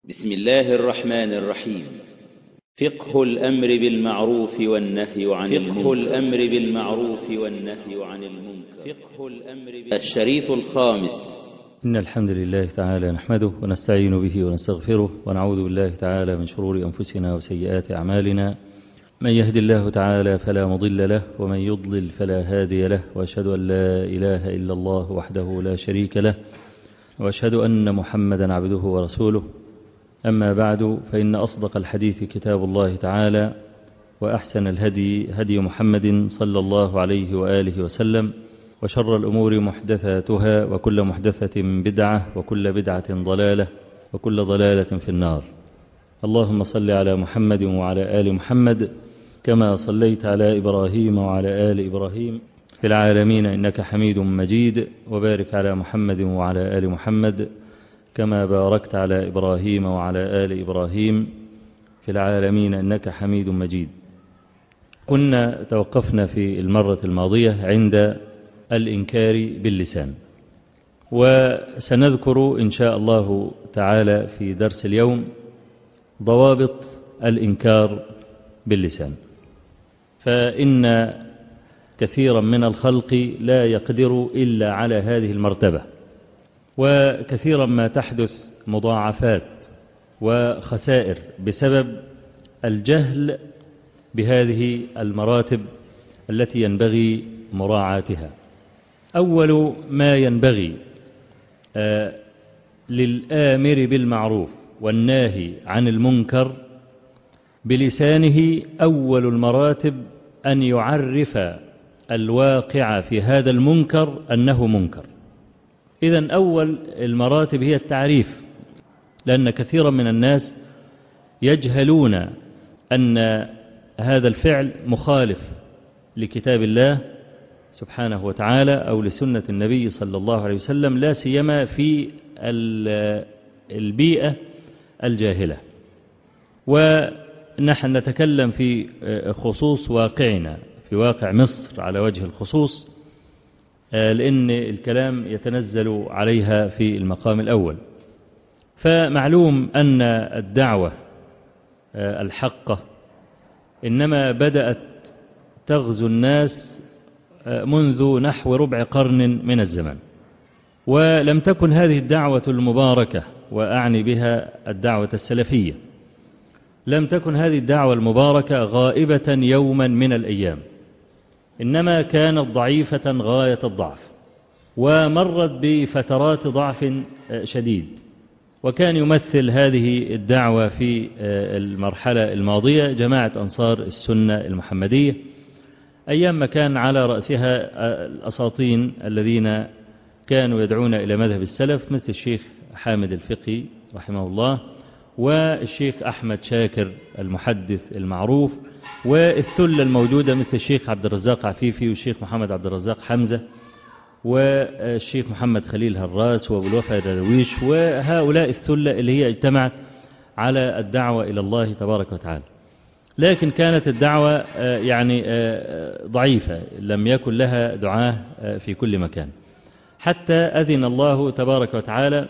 بسم الله الرحمن الرحيم فقه الأمر بالمعروف والنهي عن فقه المنكر الأمر بالمعروف والنهي عن المنكر فقه الأمر الشريط الخامس إن الحمد لله تعالى نحمده ونستعين به ونستغفره ونعوذ بالله تعالى من شرور أنفسنا وسيئات أعمالنا من يهد الله تعالى فلا مضل له ومن يضلل فلا هادي له وأشهد أن لا إله إلا الله وحده لا شريك له وأشهد أن محمدا عبده ورسوله أما بعد فإن أصدق الحديث كتاب الله تعالى وأحسن الهدي هدي محمد صلى الله عليه وآله وسلم وشر الأمور محدثاتها وكل محدثة بدعة وكل بدعة ضلالة وكل ضلالة في النار اللهم صل على محمد وعلى آل محمد كما صليت على إبراهيم وعلى آل إبراهيم في العالمين إنك حميد مجيد وبارك على محمد وعلى آل محمد كما باركت على إبراهيم وعلى آل إبراهيم في العالمين إنك حميد مجيد كنا توقفنا في المرة الماضية عند الإنكار باللسان وسنذكر إن شاء الله تعالى في درس اليوم ضوابط الإنكار باللسان فإن كثيرا من الخلق لا يقدر إلا على هذه المرتبة وكثيرا ما تحدث مضاعفات وخسائر بسبب الجهل بهذه المراتب التي ينبغي مراعاتها أول ما ينبغي آه للآمر بالمعروف والناهي عن المنكر بلسانه أول المراتب أن يعرف الواقع في هذا المنكر أنه منكر إذا أول المراتب هي التعريف لأن كثيرا من الناس يجهلون أن هذا الفعل مخالف لكتاب الله سبحانه وتعالى أو لسنة النبي صلى الله عليه وسلم لا سيما في البيئة الجاهلة ونحن نتكلم في خصوص واقعنا في واقع مصر على وجه الخصوص لأن الكلام يتنزل عليها في المقام الأول فمعلوم أن الدعوة الحقة إنما بدأت تغزو الناس منذ نحو ربع قرن من الزمن ولم تكن هذه الدعوة المباركة وأعني بها الدعوة السلفية لم تكن هذه الدعوة المباركة غائبة يوما من الأيام إنما كانت ضعيفة غاية الضعف ومرت بفترات ضعف شديد وكان يمثل هذه الدعوة في المرحلة الماضية جماعة أنصار السنة المحمدية أيام ما كان على رأسها الأساطين الذين كانوا يدعون إلى مذهب السلف مثل الشيخ حامد الفقي رحمه الله والشيخ أحمد شاكر المحدث المعروف والثلة الموجودة مثل الشيخ عبد الرزاق عفيفي والشيخ محمد عبد الرزاق حمزة والشيخ محمد خليل هراس وابو الوفا درويش وهؤلاء الثلة اللي هي اجتمعت على الدعوة إلى الله تبارك وتعالى لكن كانت الدعوة يعني ضعيفة لم يكن لها دعاه في كل مكان حتى أذن الله تبارك وتعالى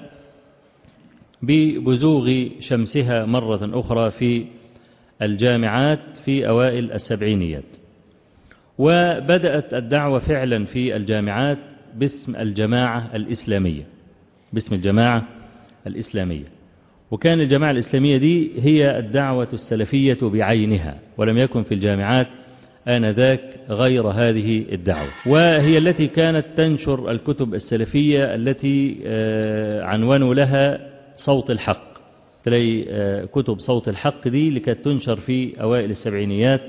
ببزوغ شمسها مرة أخرى في الجامعات في أوائل السبعينيات وبدأت الدعوة فعلا في الجامعات باسم الجماعة الإسلامية باسم الجماعة الإسلامية وكان الجماعة الإسلامية دي هي الدعوة السلفية بعينها ولم يكن في الجامعات آنذاك غير هذه الدعوة وهي التي كانت تنشر الكتب السلفية التي عنونوا لها صوت الحق تلاقي كتب صوت الحق دي اللي كانت تنشر في أوائل السبعينيات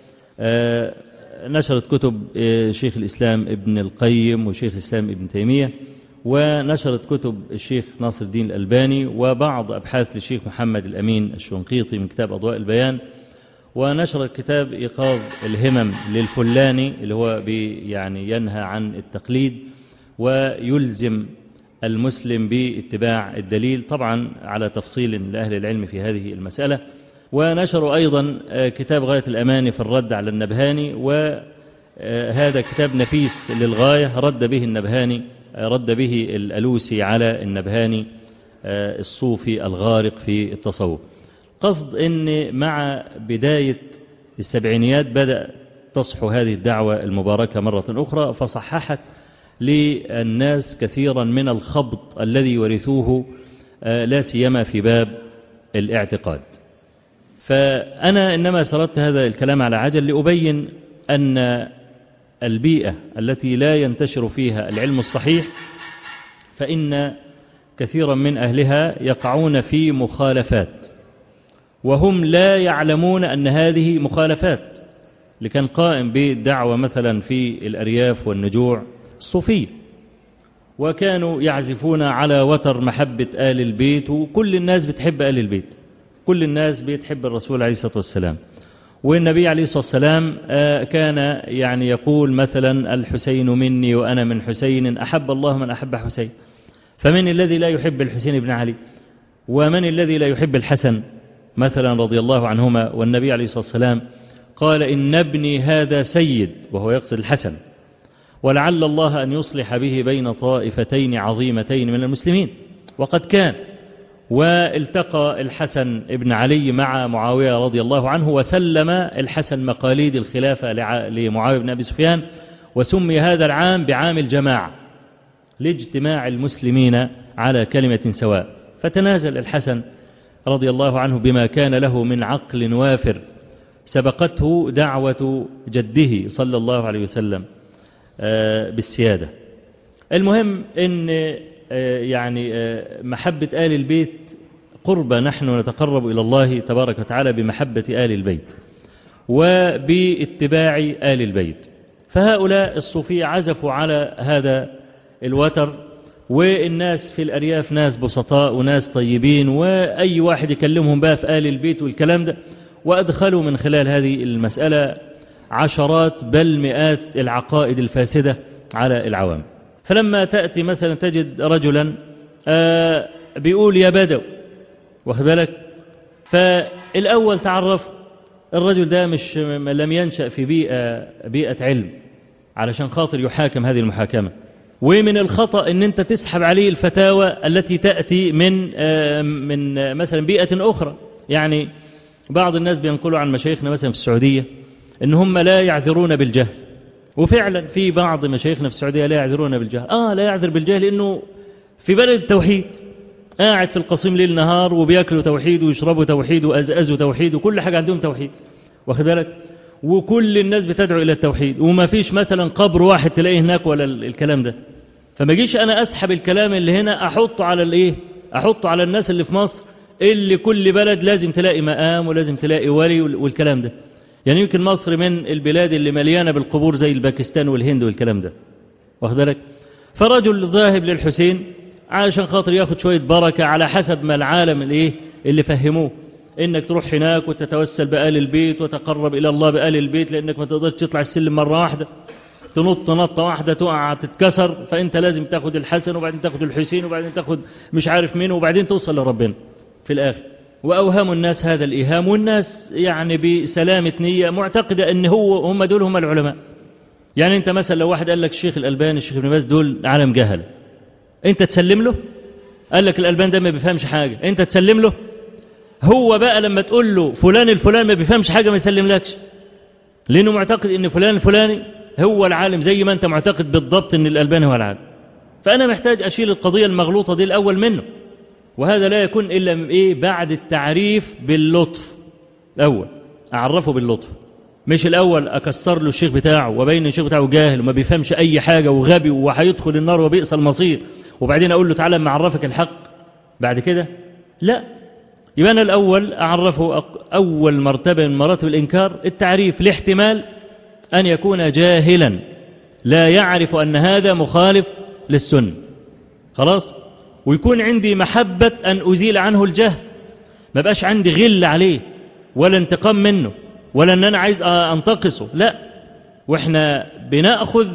نشرت كتب شيخ الإسلام ابن القيم وشيخ الإسلام ابن تيمية ونشرت كتب الشيخ ناصر الدين الألباني وبعض أبحاث للشيخ محمد الأمين الشنقيطي من كتاب أضواء البيان ونشرت كتاب إيقاظ الهمم للفلاني اللي هو يعني ينهى عن التقليد ويلزم المسلم باتباع الدليل طبعا على تفصيل لأهل العلم في هذه المسألة ونشروا أيضا كتاب غاية الأمان في الرد على النبهاني وهذا كتاب نفيس للغاية رد به النبهاني رد به الألوسي على النبهاني الصوفي الغارق في التصوف قصد أن مع بداية السبعينيات بدأ تصحو هذه الدعوة المباركة مرة أخرى فصححت للناس كثيرا من الخبط الذي يورثوه لا سيما في باب الاعتقاد فأنا إنما سردت هذا الكلام على عجل لأبين أن البيئة التي لا ينتشر فيها العلم الصحيح فإن كثيرا من أهلها يقعون في مخالفات وهم لا يعلمون أن هذه مخالفات لكان قائم بالدعوة مثلا في الأرياف والنجوع الصوفية وكانوا يعزفون على وتر محبة آل البيت وكل الناس بتحب آل البيت كل الناس بتحب الرسول عليه الصلاة والسلام والنبي عليه الصلاة والسلام كان يعني يقول مثلا الحسين مني وأنا من حسين أحب الله من أحب حسين فمن الذي لا يحب الحسين بن علي ومن الذي لا يحب الحسن مثلا رضي الله عنهما والنبي عليه الصلاة والسلام قال إن ابني هذا سيد وهو يقصد الحسن ولعل الله أن يصلح به بين طائفتين عظيمتين من المسلمين وقد كان والتقى الحسن ابن علي مع معاوية رضي الله عنه وسلم الحسن مقاليد الخلافة لمعاوية بن أبي سفيان وسمي هذا العام بعام الجماعة لاجتماع المسلمين على كلمة سواء فتنازل الحسن رضي الله عنه بما كان له من عقل وافر سبقته دعوة جده صلى الله عليه وسلم بالسيادة المهم ان يعني محبة آل البيت قربة نحن نتقرب إلى الله تبارك وتعالى بمحبة آل البيت وباتباع آل البيت فهؤلاء الصوفية عزفوا على هذا الوتر والناس في الأرياف ناس بسطاء وناس طيبين وأي واحد يكلمهم بقى في آل البيت والكلام ده وأدخلوا من خلال هذه المسألة عشرات بل مئات العقائد الفاسدة على العوام فلما تأتي مثلا تجد رجلا بيقول يا بدو واخد بالك فالأول تعرف الرجل ده مش لم ينشأ في بيئة, بيئة علم علشان خاطر يحاكم هذه المحاكمة ومن الخطأ ان انت تسحب عليه الفتاوى التي تأتي من من مثلا بيئة أخرى يعني بعض الناس بينقلوا عن مشايخنا مثلا في السعودية ان هم لا يعذرون بالجهل وفعلا في بعض مشايخنا في السعودية لا يعذرون بالجهل آه لا يعذر بالجهل لأنه في بلد التوحيد قاعد في القصيم ليل نهار وبياكلوا توحيد ويشربوا توحيد وأزأزوا توحيد وكل حاجة عندهم توحيد واخد بالك وكل الناس بتدعو إلى التوحيد وما فيش مثلا قبر واحد تلاقيه هناك ولا الكلام ده فما جيش أنا أسحب الكلام اللي هنا أحطه على الإيه أحطه على الناس اللي في مصر اللي كل بلد لازم تلاقي مقام ولازم تلاقي ولي والكلام ده يعني يمكن مصر من البلاد اللي مليانة بالقبور زي الباكستان والهند والكلام ده واخد بالك فرجل ذاهب للحسين علشان خاطر ياخد شوية بركة على حسب ما العالم الايه اللي فهموه انك تروح هناك وتتوسل بآل البيت وتقرب الى الله بآل البيت لانك ما تقدرش تطلع السلم مرة واحدة تنط نطة واحدة تقع تتكسر فانت لازم تاخد الحسن وبعدين تاخد الحسين وبعدين تاخد مش عارف مين وبعدين توصل لربنا في الاخر وأوهموا الناس هذا الإيهام والناس يعني بسلامة نية معتقدة أن هو هم دول هم العلماء يعني أنت مثلا لو واحد قال لك الشيخ الألباني الشيخ ابن باز دول عالم جهل أنت تسلم له قال لك الألبان ده ما بيفهمش حاجة أنت تسلم له هو بقى لما تقول له فلان الفلان ما بيفهمش حاجة ما يسلملكش لأنه معتقد أن فلان الفلاني هو العالم زي ما أنت معتقد بالضبط أن الألباني هو العالم فأنا محتاج أشيل القضية المغلوطة دي الأول منه وهذا لا يكون إلا إيه بعد التعريف باللطف الأول أعرفه باللطف مش الأول أكسر له الشيخ بتاعه وبين الشيخ بتاعه جاهل وما بيفهمش أي حاجة وغبي وهيدخل النار وبئس المصير وبعدين أقول له تعالى ما أعرفك الحق بعد كده لا يبقى أنا الأول أعرفه أول مرتبة من مراتب الإنكار التعريف لاحتمال أن يكون جاهلا لا يعرف أن هذا مخالف للسنة خلاص ويكون عندي محبة أن أزيل عنه الجهل ما بقاش عندي غل عليه ولا انتقام منه ولا أن أنا عايز أنتقصه لا وإحنا بنأخذ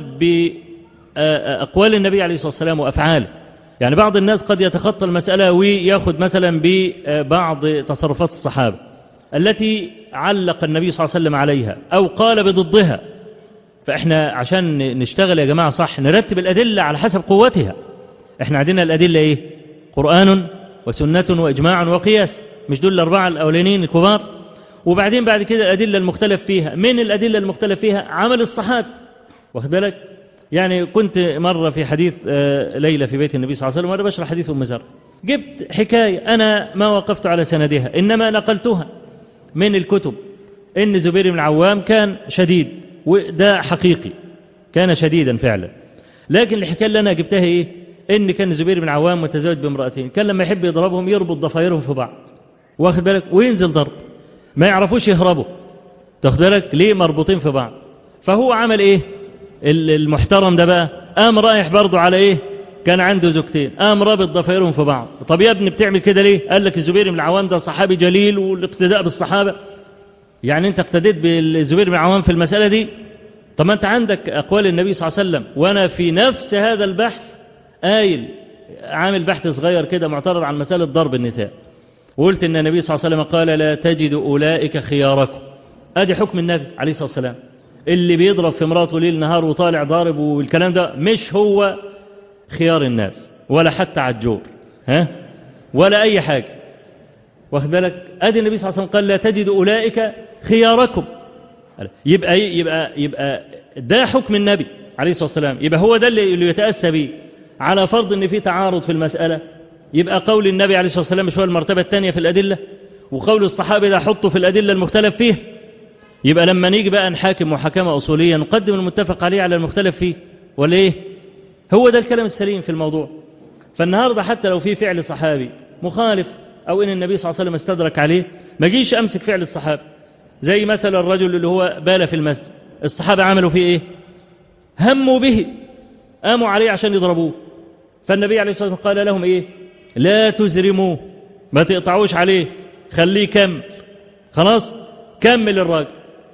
بأقوال النبي عليه الصلاة والسلام وأفعاله يعني بعض الناس قد يتخطى المسألة ويأخذ مثلا ببعض تصرفات الصحابة التي علق النبي صلى الله عليه وسلم عليها أو قال بضدها فإحنا عشان نشتغل يا جماعة صح نرتب الأدلة على حسب قوتها احنا عندنا الأدلة ايه قرآن وسنة وإجماع وقياس مش دول الأربعة الأولانيين الكبار وبعدين بعد كده الأدلة المختلف فيها من الأدلة المختلف فيها عمل الصحابة واخد بالك يعني كنت مرة في حديث ليلة في بيت النبي صلى الله عليه وسلم وأنا بشرح حديث أم زر جبت حكاية أنا ما وقفت على سندها إنما نقلتها من الكتب إن زبير بن عوام كان شديد وده حقيقي كان شديدا فعلا لكن الحكاية اللي أنا جبتها إيه إن كان زبير بن عوام متزوج بامرأتين كان لما يحب يضربهم يربط ضفايرهم في بعض واخد بالك وينزل ضرب ما يعرفوش يهربوا تاخد بالك ليه مربوطين في بعض فهو عمل إيه المحترم ده بقى قام رايح برضه على إيه كان عنده زوجتين قام رابط ضفايرهم في بعض طب يا ابني بتعمل كده ليه قال لك الزبير بن العوام ده صحابي جليل والاقتداء بالصحابة يعني انت اقتديت بالزبير بن العوام في المسألة دي طب ما انت عندك أقوال النبي صلى الله عليه وسلم وأنا في نفس هذا البحث قايل عامل بحث صغير كده معترض عن مسألة ضرب النساء وقلت ان النبي صلى الله عليه وسلم قال لا تجد أولئك خياركم ادي حكم النبي عليه الصلاة والسلام اللي بيضرب في مراته ليل نهار وطالع ضارب والكلام ده مش هو خيار الناس ولا حتى عجور ها ولا أي حاجة واخد بالك ادي النبي صلى الله عليه وسلم قال لا تجد أولئك خياركم يبقى يبقى يبقى ده حكم النبي عليه الصلاة والسلام يبقى هو ده اللي يتأسى به على فرض ان في تعارض في المسألة يبقى قول النبي عليه الصلاة والسلام مش هو المرتبة الثانية في الأدلة وقول الصحابة ده حطوا في الأدلة المختلف فيه يبقى لما نيجي بقى نحاكم محاكمة أصولية نقدم المتفق عليه على المختلف فيه ولا إيه هو ده الكلام السليم في الموضوع فالنهاردة حتى لو في فعل صحابي مخالف أو إن النبي صلى الله عليه وسلم استدرك عليه ما جيش أمسك فعل الصحابة زي مثلا الرجل اللي هو بال في المسجد الصحابة عملوا فيه إيه هموا به قاموا عليه عشان يضربوه فالنبي عليه الصلاة والسلام قال لهم إيه لا تزرموه ما تقطعوش عليه خليه كمل خلاص كمل الراجل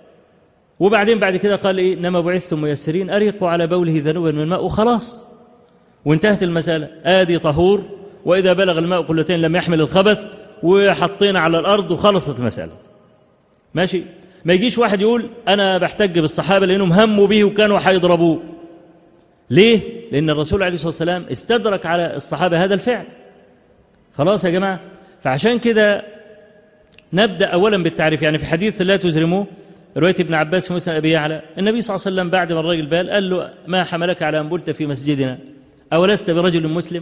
وبعدين بعد كده قال إيه إنما بعثتم ميسرين أريقوا على بوله ذنوبا من الماء وخلاص وانتهت المسألة آدي طهور وإذا بلغ الماء قلتين لم يحمل الخبث وحطينا على الأرض وخلصت المسألة ماشي ما يجيش واحد يقول أنا بحتج بالصحابة لأنهم هموا به وكانوا حيضربوه ليه؟ لأن الرسول عليه الصلاة والسلام استدرك على الصحابة هذا الفعل خلاص يا جماعة فعشان كده نبدأ أولا بالتعريف يعني في حديث لا تزرموه رواية ابن عباس في مسلم أبي يعلى النبي صلى الله عليه وسلم بعد ما الرجل بال قال له ما حملك على أن بلت في مسجدنا أولست برجل مسلم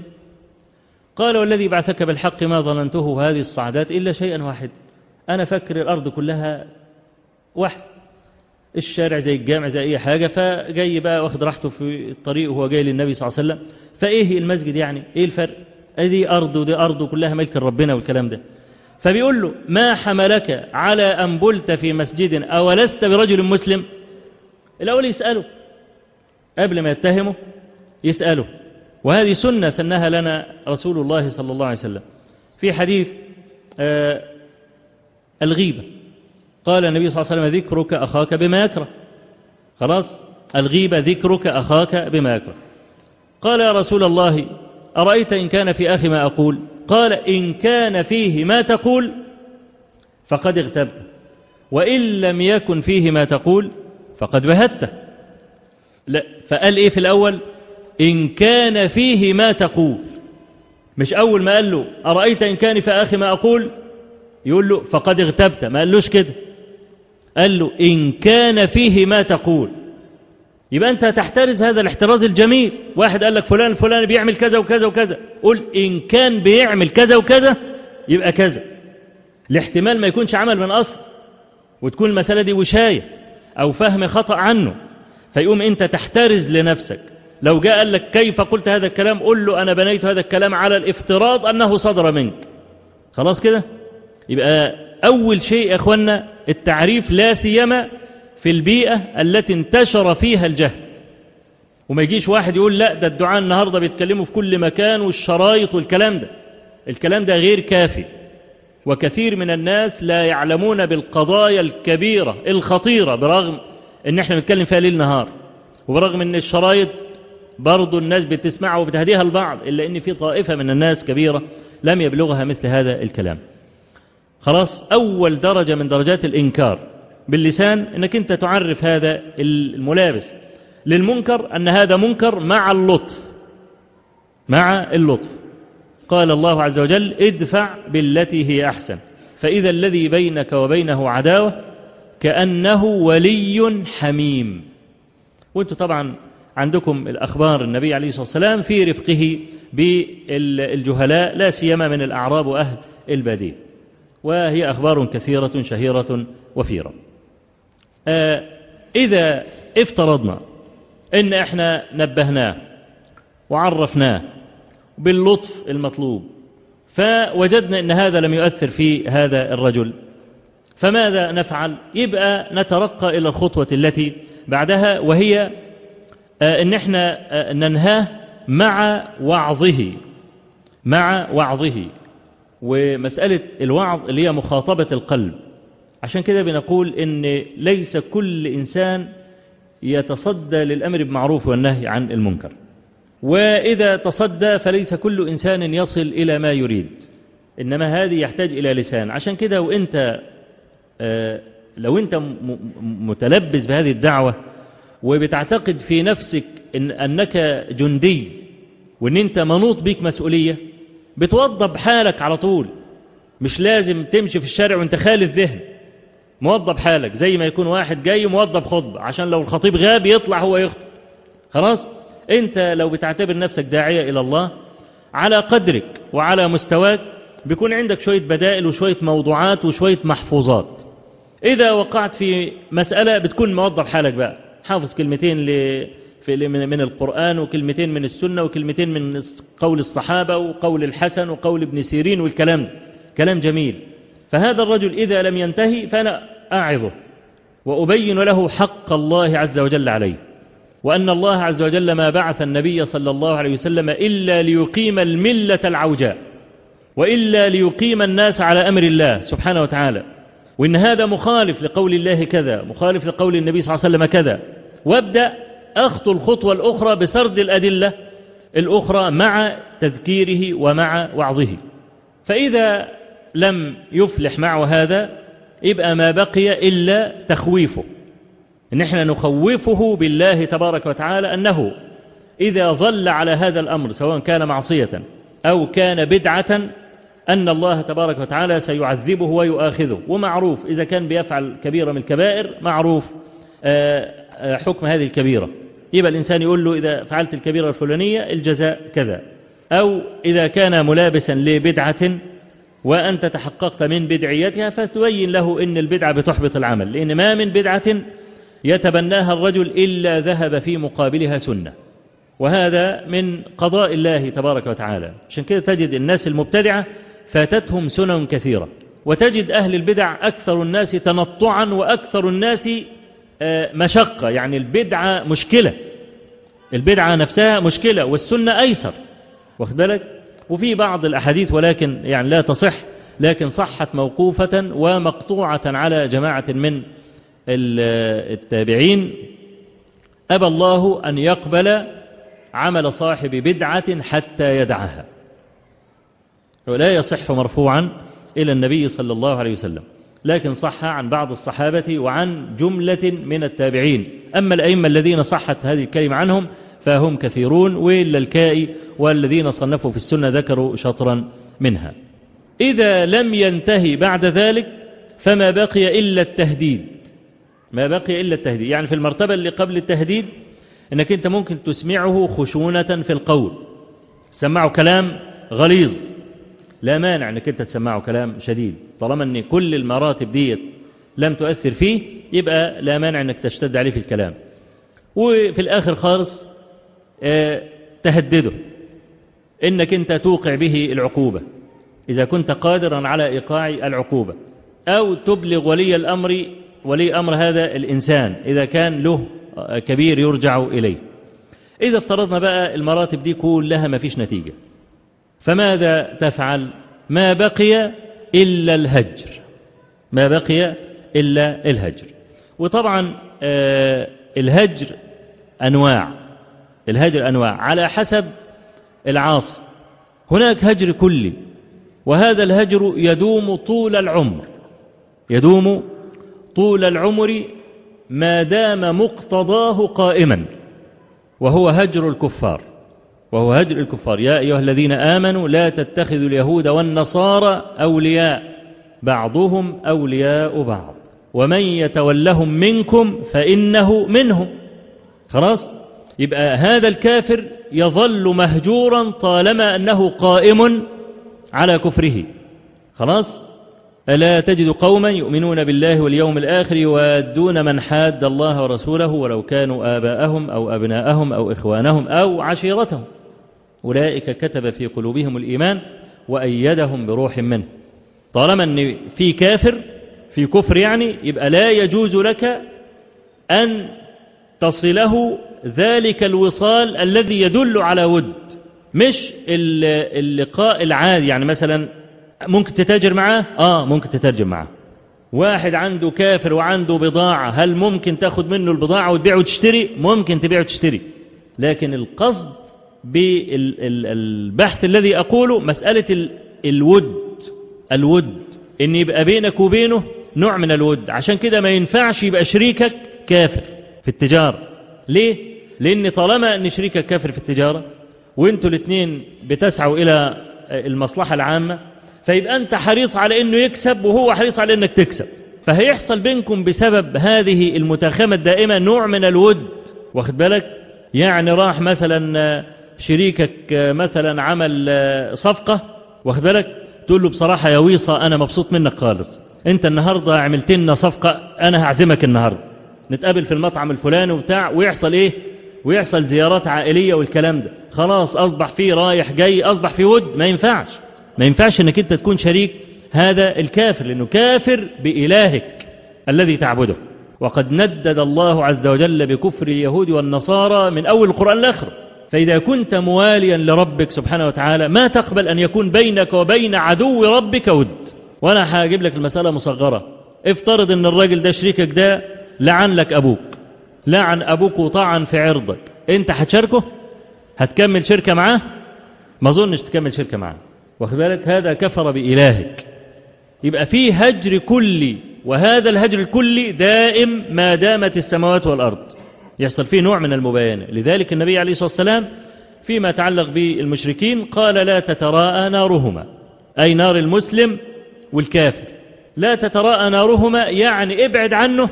قال والذي بعثك بالحق ما ظننته هذه الصعدات إلا شيئا واحد أنا فكر الأرض كلها واحد الشارع زي الجامع زي أي حاجة فجاي بقى واخد راحته في الطريق وهو جاي للنبي صلى الله عليه وسلم فإيه المسجد يعني إيه الفرق دي أرض ودي أرض كلها ملك ربنا والكلام ده فبيقول له ما حملك على أن بلت في مسجد أولست برجل مسلم الأول يسأله قبل ما يتهمه يسأله وهذه سنة سنها لنا رسول الله صلى الله عليه وسلم في حديث آه الغيبة قال النبي صلى الله عليه وسلم ذكرك أخاك بما يكره خلاص الغيبة ذكرك أخاك بما يكره قال يا رسول الله أرأيت إن كان في أخي ما أقول قال إن كان فيه ما تقول فقد اغتبت وإن لم يكن فيه ما تقول فقد بهته لا فقال إيه في الأول إن كان فيه ما تقول مش أول ما قال له أرأيت إن كان في أخي ما أقول يقول له فقد اغتبت ما قالوش كده قال له إن كان فيه ما تقول يبقى أنت تحترز هذا الاحتراز الجميل واحد قال لك فلان فلان بيعمل كذا وكذا وكذا قل إن كان بيعمل كذا وكذا يبقى كذا الاحتمال ما يكونش عمل من أصل وتكون المسألة دي وشاية أو فهم خطأ عنه فيقوم أنت تحترز لنفسك لو جاء قال لك كيف قلت هذا الكلام قل له أنا بنيت هذا الكلام على الافتراض أنه صدر منك خلاص كده يبقى أول شيء يا أخوانا التعريف لا سيما في البيئة التي انتشر فيها الجهل وما يجيش واحد يقول لا ده الدعاء النهاردة بيتكلموا في كل مكان والشرايط والكلام ده الكلام ده غير كافي وكثير من الناس لا يعلمون بالقضايا الكبيرة الخطيرة برغم ان احنا بنتكلم فيها ليل نهار وبرغم ان الشرايط برضو الناس بتسمعها وبتهديها البعض إلا ان في طائفة من الناس كبيرة لم يبلغها مثل هذا الكلام خلاص أول درجة من درجات الإنكار باللسان أنك أنت تعرف هذا الملابس للمنكر أن هذا منكر مع اللطف مع اللطف قال الله عز وجل ادفع بالتي هي أحسن فإذا الذي بينك وبينه عداوة كأنه ولي حميم وانتم طبعا عندكم الأخبار النبي عليه الصلاة والسلام في رفقه بالجهلاء لا سيما من الأعراب وأهل البادية وهي أخبار كثيرة شهيرة وفيرة آه إذا افترضنا إن إحنا نبهناه وعرفناه باللطف المطلوب فوجدنا أن هذا لم يؤثر في هذا الرجل فماذا نفعل يبقى نترقى إلى الخطوة التي بعدها وهي أن احنا ننهاه مع وعظه مع وعظه ومسألة الوعظ اللي هي مخاطبة القلب عشان كده بنقول ان ليس كل إنسان يتصدى للأمر بالمعروف والنهي عن المنكر وإذا تصدى فليس كل إنسان يصل إلى ما يريد إنما هذه يحتاج إلى لسان عشان كده وإنت لو أنت متلبس بهذه الدعوة وبتعتقد في نفسك إن أنك جندي وإن أنت منوط بيك مسؤولية بتوضب حالك على طول مش لازم تمشي في الشارع وانت خالي الذهن موضب حالك زي ما يكون واحد جاي موضب خطبة عشان لو الخطيب غاب يطلع هو يخطب خلاص انت لو بتعتبر نفسك داعية الى الله على قدرك وعلى مستواك بيكون عندك شوية بدائل وشوية موضوعات وشوية محفوظات اذا وقعت في مسألة بتكون موضب حالك بقى حافظ كلمتين ل... في من القرآن وكلمتين من السنة وكلمتين من قول الصحابة وقول الحسن وقول ابن سيرين والكلام ده كلام جميل فهذا الرجل إذا لم ينتهي فأنا أعظه وأبين له حق الله عز وجل عليه وأن الله عز وجل ما بعث النبي صلى الله عليه وسلم إلا ليقيم الملة العوجاء وإلا ليقيم الناس على أمر الله سبحانه وتعالى وإن هذا مخالف لقول الله كذا مخالف لقول النبي صلى الله عليه وسلم كذا وابدأ أخطو الخطوة الأخرى بسرد الأدلة الأخرى مع تذكيره ومع وعظه فإذا لم يفلح معه هذا يبقى ما بقي إلا تخويفه إن احنا نخوفه بالله تبارك وتعالى أنه إذا ظل على هذا الأمر سواء كان معصية أو كان بدعة أن الله تبارك وتعالى سيعذبه ويؤاخذه ومعروف إذا كان بيفعل كبيرة من الكبائر معروف حكم هذه الكبيرة يبقى الإنسان يقول له إذا فعلت الكبيرة الفلانية الجزاء كذا أو إذا كان ملابسا لبدعة وأنت تحققت من بدعيتها فتبين له إن البدعة بتحبط العمل لأن ما من بدعة يتبناها الرجل إلا ذهب في مقابلها سنة وهذا من قضاء الله تبارك وتعالى عشان كده تجد الناس المبتدعة فاتتهم سنن كثيرة وتجد أهل البدع أكثر الناس تنطعا وأكثر الناس مشقة يعني البدعة مشكلة البدعة نفسها مشكلة والسنة أيسر واخد بالك وفي بعض الأحاديث ولكن يعني لا تصح لكن صحت موقوفة ومقطوعة على جماعة من التابعين أبى الله أن يقبل عمل صاحب بدعة حتى يدعها ولا يصح مرفوعا إلى النبي صلى الله عليه وسلم لكن صح عن بعض الصحابة وعن جملة من التابعين أما الأئمة الذين صحت هذه الكلمة عنهم فهم كثيرون وإلا الكائي والذين صنفوا في السنة ذكروا شطرا منها إذا لم ينتهي بعد ذلك فما بقي إلا التهديد ما بقي إلا التهديد يعني في المرتبة اللي قبل التهديد أنك أنت ممكن تسمعه خشونة في القول سمعه كلام غليظ لا مانع أنك أنت تسمعه كلام شديد طالما أن كل المراتب ديت لم تؤثر فيه يبقى لا مانع أنك تشتد عليه في الكلام وفي الآخر خالص اه تهدده إنك أنت توقع به العقوبة إذا كنت قادرا على إيقاع العقوبة أو تبلغ ولي الأمر ولي أمر هذا الإنسان إذا كان له كبير يرجع إليه إذا افترضنا بقى المراتب دي كلها ما فيش نتيجة فماذا تفعل ما بقي إلا الهجر ما بقي إلا الهجر وطبعا آه الهجر أنواع الهجر أنواع على حسب العاصي هناك هجر كلي وهذا الهجر يدوم طول العمر يدوم طول العمر ما دام مقتضاه قائما وهو هجر الكفار وهو هجر الكفار يا أيها الذين آمنوا لا تتخذوا اليهود والنصارى أولياء بعضهم أولياء بعض ومن يتولهم منكم فإنه منهم خلاص يبقى هذا الكافر يظل مهجورا طالما أنه قائم على كفره خلاص ألا تجد قوما يؤمنون بالله واليوم الآخر يوادون من حاد الله ورسوله ولو كانوا آباءهم أو أبناءهم أو إخوانهم أو عشيرتهم أولئك كتب في قلوبهم الإيمان وأيدهم بروح منه طالما أن في كافر في كفر يعني يبقى لا يجوز لك أن تصله ذلك الوصال الذي يدل على ود مش اللقاء العادي يعني مثلا ممكن تتاجر معاه آه ممكن تتاجر معاه واحد عنده كافر وعنده بضاعة هل ممكن تاخد منه البضاعة وتبيع وتشتري ممكن تبيع وتشتري لكن القصد بالبحث الذي أقوله مسألة الود الود ان يبقى بينك وبينه نوع من الود عشان كده ما ينفعش يبقى شريكك كافر في التجارة ليه؟ لأن طالما أن شريكك كافر في التجارة وانتوا الاثنين بتسعوا إلى المصلحة العامة فيبقى أنت حريص على أنه يكسب وهو حريص على أنك تكسب فهيحصل بينكم بسبب هذه المتاخمة الدائمة نوع من الود واخد بالك يعني راح مثلا شريكك مثلا عمل صفقة واخد بالك تقول له بصراحة يا ويصة أنا مبسوط منك خالص أنت النهاردة عملت لنا صفقة أنا هعزمك النهاردة نتقابل في المطعم الفلاني وبتاع ويحصل إيه ويحصل زيارات عائلية والكلام ده خلاص أصبح فيه رايح جاي أصبح فيه ود ما ينفعش ما ينفعش أنك أنت تكون شريك هذا الكافر لأنه كافر بإلهك الذي تعبده وقد ندد الله عز وجل بكفر اليهود والنصارى من أول القرآن الآخر فإذا كنت مواليا لربك سبحانه وتعالى ما تقبل أن يكون بينك وبين عدو ربك ود وأنا هجيب لك المسألة مصغرة افترض أن الراجل ده شريكك ده لعن لك أبوك لعن أبوك وطعن في عرضك أنت هتشاركه هتكمل شركة معاه ما ظنش تكمل شركة معاه واخد بالك هذا كفر بإلهك يبقى فيه هجر كلي وهذا الهجر الكلي دائم ما دامت السماوات والأرض يحصل فيه نوع من المباينة لذلك النبي عليه الصلاة والسلام فيما يتعلق بالمشركين قال لا تتراءى نارهما أي نار المسلم والكافر لا تتراءى نارهما يعني ابعد عنه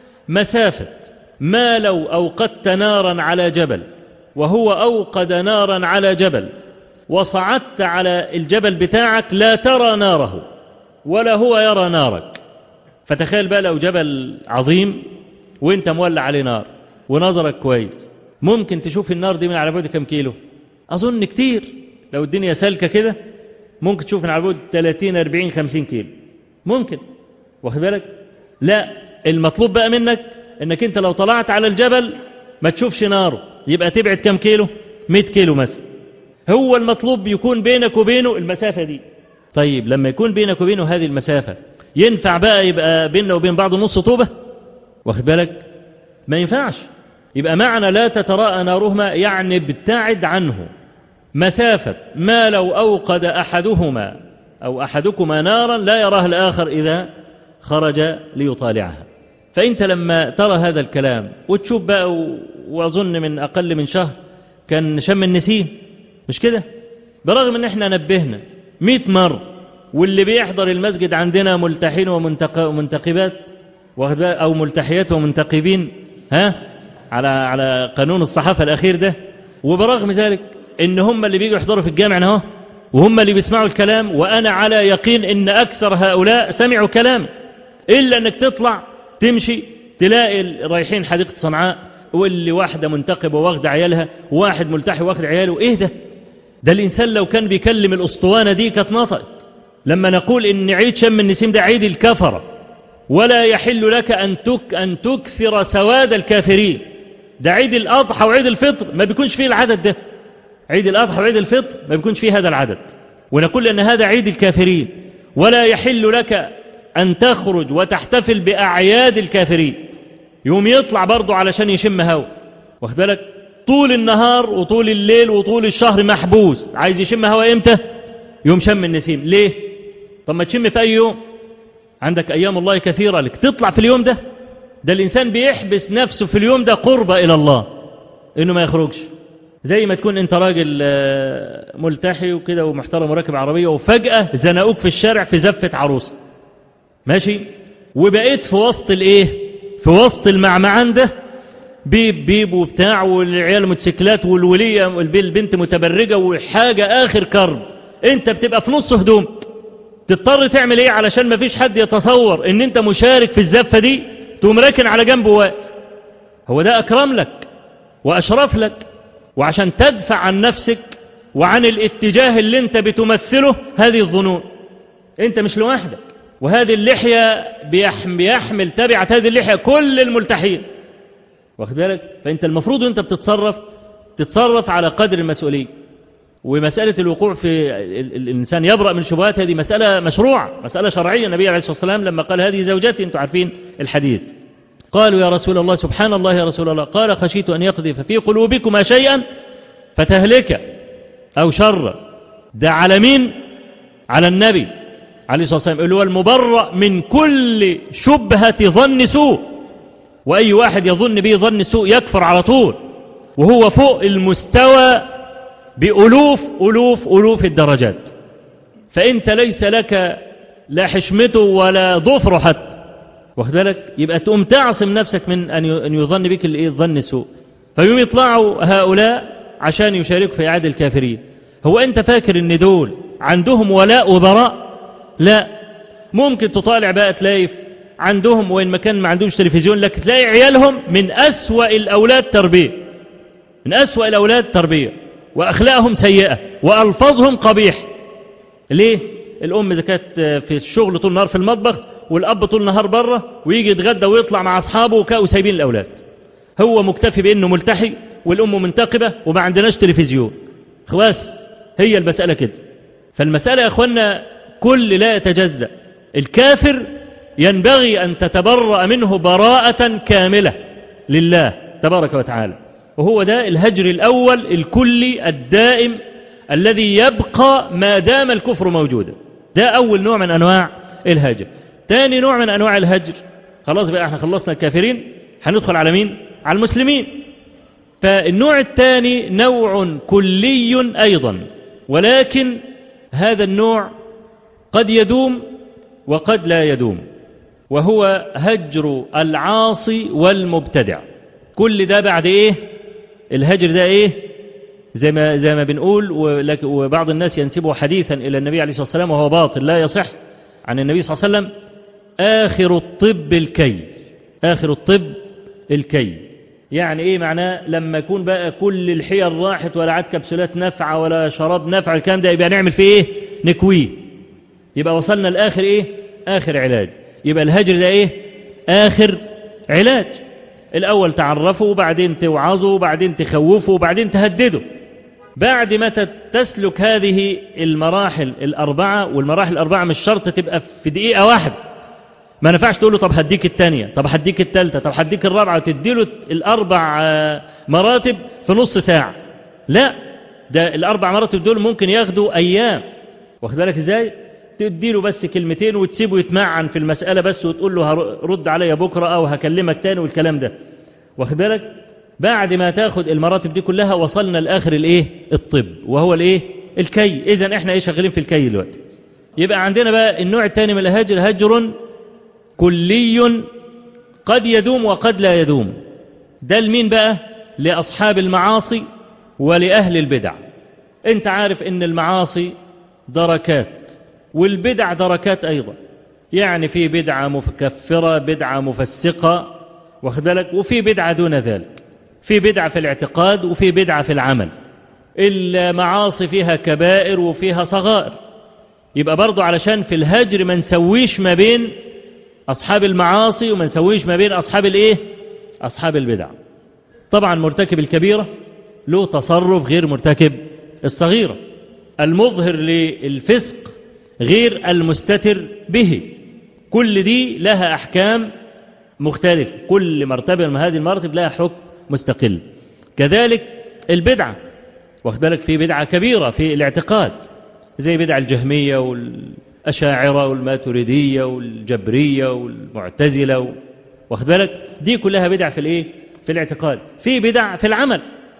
مسافة ما لو أوقدت نارا على جبل وهو أوقد نارا على جبل وصعدت على الجبل بتاعك لا ترى ناره ولا هو يرى نارك فتخيل بقى لو جبل عظيم وانت مولع عليه نار ونظرك كويس ممكن تشوف النار دي من على بعد كم كيلو أظن كتير لو الدنيا سالكة كده ممكن تشوف من على بعد 30 40 50 كيلو ممكن واخد بالك لا المطلوب بقى منك انك انت لو طلعت على الجبل ما تشوفش ناره يبقى تبعد كم كيلو 100 كيلو مثلا هو المطلوب يكون بينك وبينه المسافة دي طيب لما يكون بينك وبينه هذه المسافة ينفع بقى يبقى بيننا وبين بعض نص طوبة واخد بالك ما ينفعش يبقى معنى لا تتراءى نارهما يعني ابتعد عنه مسافة ما لو أوقد أحدهما أو أحدكما نارا لا يراها الآخر إذا خرج ليطالعها فأنت لما ترى هذا الكلام وتشوف بقى وأظن من أقل من شهر كان شم النسيم مش كده برغم ان احنا نبهنا مئة مرة واللي بيحضر المسجد عندنا ملتحين ومنتقبات أو ملتحيات ومنتقبين ها على على قانون الصحافة الأخير ده وبرغم ذلك ان هم اللي بيجوا يحضروا في الجامع اهو وهم اللي بيسمعوا الكلام وأنا على يقين ان أكثر هؤلاء سمعوا كلام إلا أنك تطلع تمشي تلاقي رايحين حديقة صنعاء واللي واحدة منتقبة واخدة عيالها وواحد ملتحي واخد عياله ايه ده ده الإنسان لو كان بيكلم الأسطوانة دي كانت نطقت لما نقول إن عيد شم النسيم ده عيد الكفرة ولا يحل لك أن, تك أن تكثر سواد الكافرين ده عيد الأضحى وعيد الفطر ما بيكونش فيه العدد ده عيد الأضحى وعيد الفطر ما بيكونش فيه هذا العدد ونقول أن هذا عيد الكافرين ولا يحل لك أن تخرج وتحتفل بأعياد الكافرين يوم يطلع برضه علشان يشم هوا واخد بالك طول النهار وطول الليل وطول الشهر محبوس عايز يشم هوا امتى يوم شم النسيم ليه طب ما تشم في اي يوم عندك ايام الله كثيرة لك تطلع في اليوم ده ده الانسان بيحبس نفسه في اليوم ده قربة الى الله انه ما يخرجش زي ما تكون انت راجل ملتحي وكده ومحترم وراكب عربية وفجأة زنقوك في الشارع في زفة عروسة ماشي وبقيت في وسط الايه في وسط المعمعان ده بيب بيب وبتاع والعيال موتوسيكلات والولية البنت متبرجة وحاجة آخر كرب انت بتبقى في نص هدوم تضطر تعمل ايه علشان ما فيش حد يتصور ان انت مشارك في الزفة دي تقوم راكن على جنب واقف هو ده أكرم لك وأشرف لك وعشان تدفع عن نفسك وعن الاتجاه اللي انت بتمثله هذه الظنون انت مش لوحدك وهذه اللحية بيحمل, بيحمل تبعة هذه اللحية كل الملتحين واخد بالك فانت المفروض وانت بتتصرف تتصرف على قدر المسؤولية ومسألة الوقوع في الإنسان يبرأ من الشبهات هذه مسألة مشروعة مسألة شرعية النبي عليه الصلاة والسلام لما قال هذه زوجاتي انتم عارفين الحديث قالوا يا رسول الله سبحان الله يا رسول الله قال خشيت أن يقذف في قلوبكما شيئا فتهلك أو شر ده على مين على النبي عليه الصلاة والسلام اللي هو المبرأ من كل شبهة ظن سوء وأي واحد يظن به ظن سوء يكفر على طول وهو فوق المستوى بألوف ألوف ألوف الدرجات فأنت ليس لك لا حشمته ولا ظفره حتى واخد بالك يبقى تقوم تعصم نفسك من أن يظن بك الايه الظن السوء فيوم يطلعوا هؤلاء عشان يشاركوا في إعادة الكافرين هو أنت فاكر أن دول عندهم ولاء وبراء لا ممكن تطالع بقى تلاقي عندهم وإن ما كان ما عندهمش تلفزيون لكن تلاقي عيالهم من أسوأ الأولاد تربية من أسوأ الأولاد تربية وأخلاقهم سيئة وألفاظهم قبيح ليه الأم إذا كانت في الشغل طول النهار في المطبخ والأب طول النهار بره ويجي يتغدى ويطلع مع أصحابه وكأوا سايبين الأولاد هو مكتفي بأنه ملتحي والأم منتقبة وما عندناش تلفزيون خلاص هي المسألة كده فالمسألة يا أخوانا كل لا يتجزأ الكافر ينبغي أن تتبرأ منه براءة كاملة لله تبارك وتعالى وهو ده الهجر الأول الكلي الدائم الذي يبقى ما دام الكفر موجودا ده أول نوع من أنواع الهجر تاني نوع من أنواع الهجر خلاص بقى احنا خلصنا الكافرين هندخل على مين على المسلمين فالنوع الثاني نوع كلي أيضا ولكن هذا النوع قد يدوم وقد لا يدوم وهو هجر العاصي والمبتدع كل ده بعد ايه الهجر ده ايه زي ما, زي ما بنقول وبعض الناس ينسبه حديثا إلى النبي عليه الصلاة والسلام وهو باطل لا يصح عن النبي صلى الله عليه وسلم آخر الطب الكي آخر الطب الكي يعني ايه معناه لما يكون بقى كل الحيل راحت ولا عاد كبسولات نفعة ولا شراب نفع الكلام ده يبقى نعمل فيه ايه نكويه يبقى وصلنا لآخر ايه آخر علاج يبقى الهجر ده ايه آخر علاج الأول تعرفه وبعدين توعظه وبعدين تخوفه وبعدين تهدده بعد ما تسلك هذه المراحل الأربعة والمراحل الأربعة مش شرط تبقى في دقيقة واحدة ما نفعش تقول له طب هديك الثانية طب هديك الثالثة طب هديك الرابعة وتديله الأربع مراتب في نص ساعة لا ده الأربع مراتب دول ممكن ياخدوا أيام واخد بالك إزاي تديله بس كلمتين وتسيبه يتمعن في المسألة بس وتقول له رد عليا بكرة أو هكلمك تاني والكلام ده واخد بالك بعد ما تاخد المراتب دي كلها وصلنا لآخر الايه الطب وهو الايه الكي اذا احنا ايه شغالين في الكي دلوقتي يبقى عندنا بقى النوع الثاني من الهجر هجر كلي قد يدوم وقد لا يدوم ده لمين بقى لأصحاب المعاصي ولأهل البدع انت عارف ان المعاصي دركات والبدع دركات أيضا يعني في بدعة مكفرة بدعة مفسقة واخد بالك وفي بدعة دون ذلك في بدعة في الاعتقاد وفي بدعة في العمل المعاصي فيها كبائر وفيها صغائر يبقى برضو علشان في الهجر ما نسويش ما بين أصحاب المعاصي وما نسويش ما بين أصحاب الإيه أصحاب البدع طبعا مرتكب الكبيرة له تصرف غير مرتكب الصغيرة المظهر للفسق غير المستتر به كل دي لها أحكام مختلفة كل مرتبة من هذه المراتب لها حكم مستقل كذلك البدعة واخد بالك في بدعة كبيرة في الاعتقاد زي بدع الجهمية والأشاعرة والماتريدية والجبرية والمعتزلة واخد بالك دي كلها بدع في الايه في الاعتقاد في بدع في العمل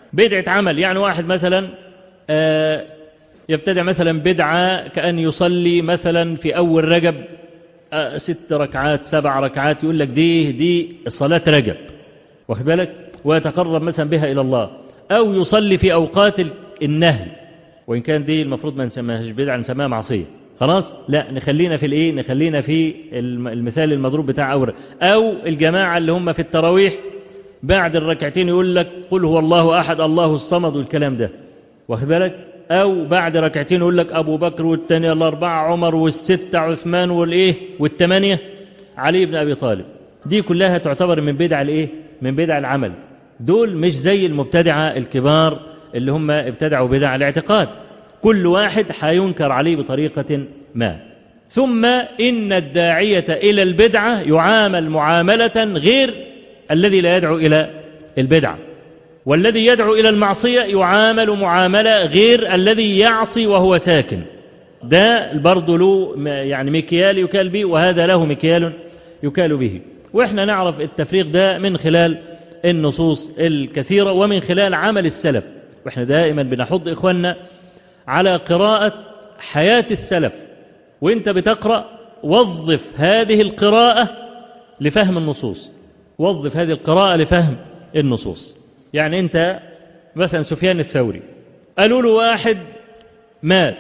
بدعة عمل يعني واحد مثلا آه يبتدع مثلا بدعة كأن يصلي مثلا في أول رجب آه ست ركعات سبع ركعات يقول لك دي دي صلاة رجب واخد بالك ويتقرب مثلا بها إلى الله أو يصلي في أوقات النهي وإن كان دي المفروض ما نسميهاش بدعة نسميها معصية خلاص لا نخلينا في الايه نخلينا في المثال المضروب بتاع أورا أو الجماعة اللي هم في التراويح بعد الركعتين يقول لك قل هو الله أحد الله الصمد والكلام ده واخد بالك أو بعد ركعتين يقول لك أبو بكر والثانية الأربعة عمر والستة عثمان والإيه والثمانية علي بن أبي طالب دي كلها تعتبر من بدع الإيه من بدع العمل دول مش زي المبتدعة الكبار اللي هم ابتدعوا بدع الاعتقاد كل واحد حينكر عليه بطريقة ما ثم إن الداعية إلى البدعة يعامل معاملة غير الذي لا يدعو إلى البدعة والذي يدعو إلى المعصية يعامل معاملة غير الذي يعصي وهو ساكن ده برضه له يعني مكيال يكال به وهذا له مكيال يكال به وإحنا نعرف التفريق ده من خلال النصوص الكثيرة ومن خلال عمل السلف وإحنا دائما بنحض إخواننا على قراءة حياة السلف وإنت بتقرأ وظف هذه القراءة لفهم النصوص وظف هذه القراءة لفهم النصوص يعني أنت مثلا سفيان الثوري قالوا له واحد مات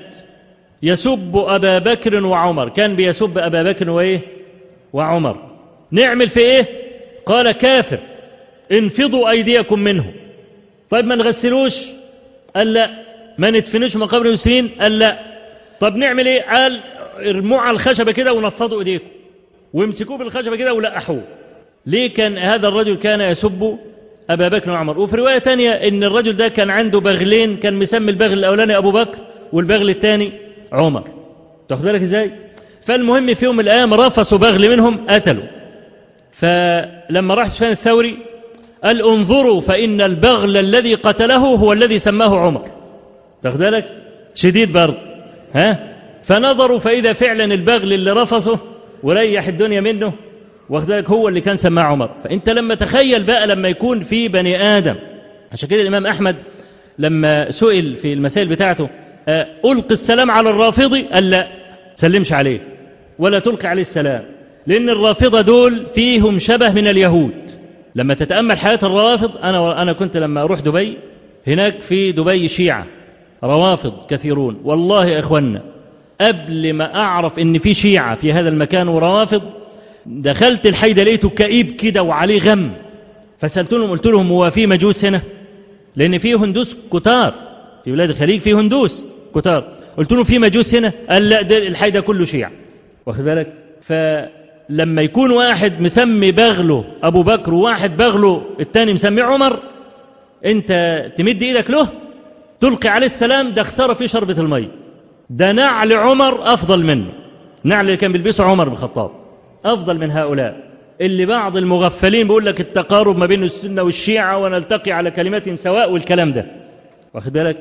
يسب أبا بكر وعمر كان بيسب أبا بكر وإيه وعمر نعمل في إيه قال كافر انفضوا أيديكم منه طيب ما نغسلوش قال لا ما ندفنوش مقابر المسلمين قال لا طب نعمل ايه قال ارموه على الخشبة كده ونفضوا ايديكم ويمسكوه بالخشبة كده ولقحوه ليه كان هذا الرجل كان يسب أبا بكر وعمر وفي رواية تانية ان الرجل ده كان عنده بغلين كان مسمي البغل الأولاني أبو بكر والبغل الثاني عمر تاخد بالك ازاي فالمهم في يوم من الأيام رفسوا بغل منهم قتلوا فلما راح سفيان الثوري قال انظروا فإن البغل الذي قتله هو الذي سماه عمر تاخد بالك شديد برضه ها فنظروا فإذا فعلا البغل اللي رفصه وريح الدنيا منه واخد بالك هو اللي كان سماه عمر فأنت لما تخيل بقى لما يكون في بني آدم عشان كده الإمام أحمد لما سئل في المسائل بتاعته ألقي السلام على الرافضي قال لا سلمش عليه ولا تلقي عليه السلام لأن الرافضة دول فيهم شبه من اليهود لما تتأمل حياة الروافض أنا, أنا كنت لما أروح دبي هناك في دبي شيعة روافض كثيرون والله يا إخوانا قبل ما أعرف إن في شيعة في هذا المكان وروافض دخلت الحي ده لقيته كئيب كده وعليه غم فسألت لهم قلت لهم هو في مجوس هنا لأن في هندوس كتار في بلاد الخليج في هندوس كتار قلت لهم في مجوس هنا قال لا ده الحي ده كله شيعة واخد بالك فلما يكون واحد مسمي بغله أبو بكر وواحد بغله التاني مسمي عمر انت تمد ايدك له تلقي عليه السلام ده خسارة في شربة المية ده نعل عمر أفضل منه نعل اللي كان بيلبسه عمر بن الخطاب أفضل من هؤلاء اللي بعض المغفلين بيقول لك التقارب ما بين السنة والشيعة ونلتقي على كلمات سواء والكلام ده واخد بالك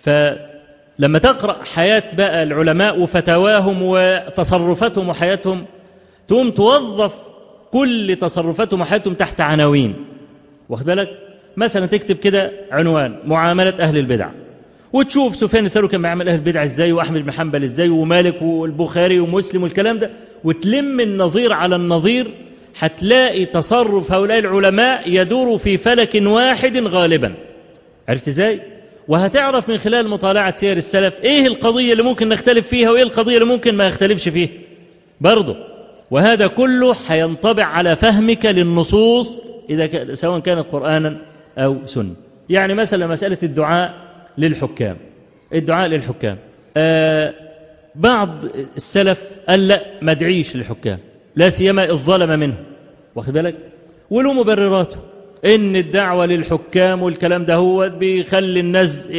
فلما تقرأ حياة بقى العلماء وفتاواهم وتصرفاتهم وحياتهم تقوم توظف كل تصرفاتهم وحياتهم تحت عناوين واخد بالك مثلا تكتب كده عنوان معاملة أهل البدع وتشوف سفيان الثوري كان بيعمل أهل البدع إزاي وأحمد بن حنبل إزاي ومالك والبخاري ومسلم والكلام ده وتلم النظير على النظير هتلاقي تصرف هؤلاء العلماء يدور في فلك واحد غالبا عرفت إزاي؟ وهتعرف من خلال مطالعة سير السلف إيه القضية اللي ممكن نختلف فيها وإيه القضية اللي ممكن ما يختلفش فيها برضه وهذا كله هينطبع على فهمك للنصوص إذا كان سواء كانت قرآنا أو سنة يعني مثلا مسألة الدعاء للحكام الدعاء للحكام آه بعض السلف قال لا ما ادعيش للحكام لا سيما الظلم منه واخد بالك وله مبرراته ان الدعوة للحكام والكلام ده هو بيخلي الناس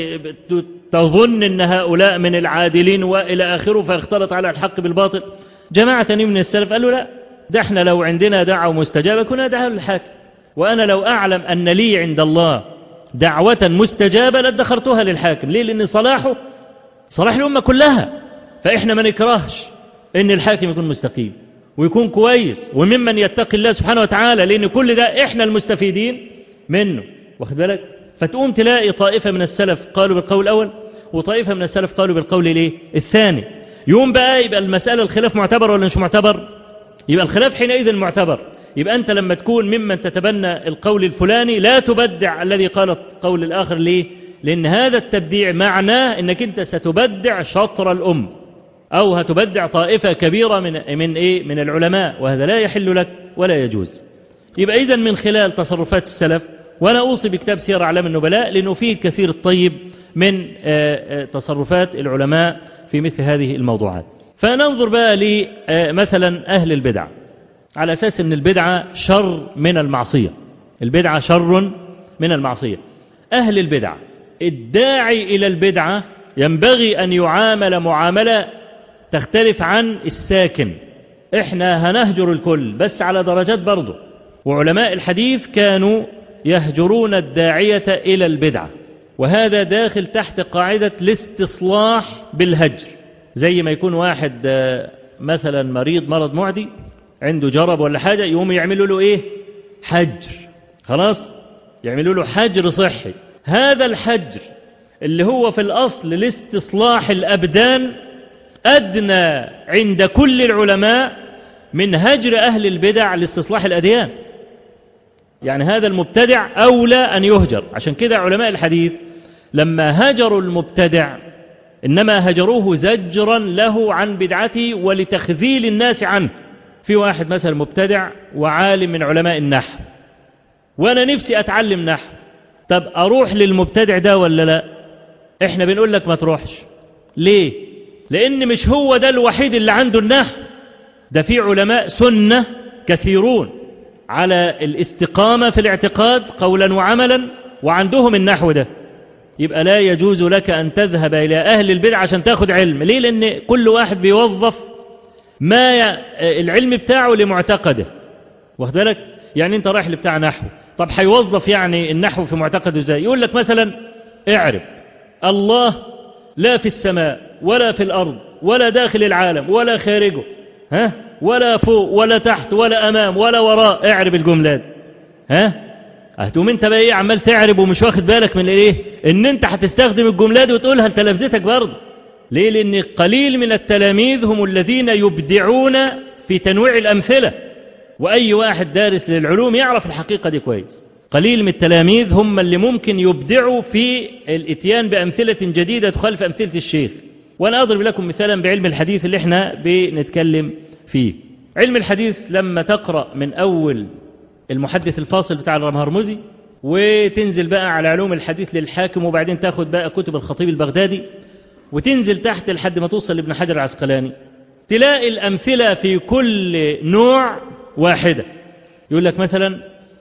تظن ان هؤلاء من العادلين والى اخره فيختلط على الحق بالباطل جماعة من السلف قالوا لا ده احنا لو عندنا دعوة مستجابة كنا دعوة للحاكم وأنا لو أعلم أن لي عند الله دعوة مستجابة لادخرتها للحاكم ليه لأن صلاحه صلاح الأمة كلها فإحنا ما نكرهش أن الحاكم يكون مستقيم ويكون كويس وممن يتقي الله سبحانه وتعالى لأن كل ده إحنا المستفيدين منه واخد بالك فتقوم تلاقي طائفة من السلف قالوا بالقول الأول وطائفة من السلف قالوا بالقول الايه الثاني يوم بقى يبقى المسألة الخلاف معتبر ولا مش معتبر يبقى الخلاف حينئذ معتبر يبقى أنت لما تكون ممن تتبنى القول الفلاني لا تبدع الذي قال القول الآخر ليه لأن هذا التبديع معناه أنك أنت ستبدع شطر الأم أو هتبدع طائفة كبيرة من من إيه من العلماء وهذا لا يحل لك ولا يجوز يبقى إذا من خلال تصرفات السلف وأنا أوصي بكتاب سير أعلام النبلاء لأنه فيه الكثير الطيب من تصرفات العلماء في مثل هذه الموضوعات فننظر بقى لمثلا أهل البدع على أساس أن البدعة شر من المعصية البدعة شر من المعصية أهل البدع الداعي إلى البدعة ينبغي أن يعامل معاملة تختلف عن الساكن احنا هنهجر الكل بس على درجات برضه وعلماء الحديث كانوا يهجرون الداعية إلى البدعة وهذا داخل تحت قاعدة الاستصلاح بالهجر زي ما يكون واحد مثلا مريض مرض معدي عنده جرب ولا حاجة يقوم يعملوا له ايه حجر خلاص يعملوا له حجر صحي هذا الحجر اللي هو في الأصل لاستصلاح الأبدان أدنى عند كل العلماء من هجر أهل البدع لاستصلاح الأديان يعني هذا المبتدع أولى أن يهجر عشان كده علماء الحديث لما هجروا المبتدع إنما هجروه زجرا له عن بدعته ولتخذيل الناس عنه في واحد مثلا مبتدع وعالم من علماء النحو وأنا نفسي أتعلم نحو طب أروح للمبتدع ده ولا لا إحنا بنقول لك ما تروحش ليه لأن مش هو ده الوحيد اللي عنده النحو ده في علماء سنة كثيرون على الاستقامة في الاعتقاد قولا وعملا وعندهم النحو ده يبقى لا يجوز لك أن تذهب إلى أهل البدع عشان تاخد علم ليه لأن كل واحد بيوظف ما ي... العلم بتاعه لمعتقده واخد بالك يعني انت رايح لبتاع نحو طب هيوظف يعني النحو في معتقده ازاي يقول لك مثلا اعرف الله لا في السماء ولا في الأرض ولا داخل العالم ولا خارجه ها ولا فوق ولا تحت ولا أمام ولا وراء اعرب الجملات ها هتقوم انت بقى ايه عمال تعرب ومش واخد بالك من ايه ان انت هتستخدم الجملات دي وتقولها لتلامذتك برضه ليه لان قليل من التلاميذ هم الذين يبدعون في تنويع الامثله واي واحد دارس للعلوم يعرف الحقيقه دي كويس قليل من التلاميذ هم اللي ممكن يبدعوا في الاتيان بامثله جديده تخالف امثله الشيخ وانا اضرب لكم مثالا بعلم الحديث اللي احنا بنتكلم فيه علم الحديث لما تقرا من اول المحدث الفاصل بتاع الرمهرمزي وتنزل بقى على علوم الحديث للحاكم وبعدين تاخد بقى كتب الخطيب البغدادي وتنزل تحت لحد ما توصل لابن حجر العسقلاني تلاقي الأمثلة في كل نوع واحدة يقول لك مثلا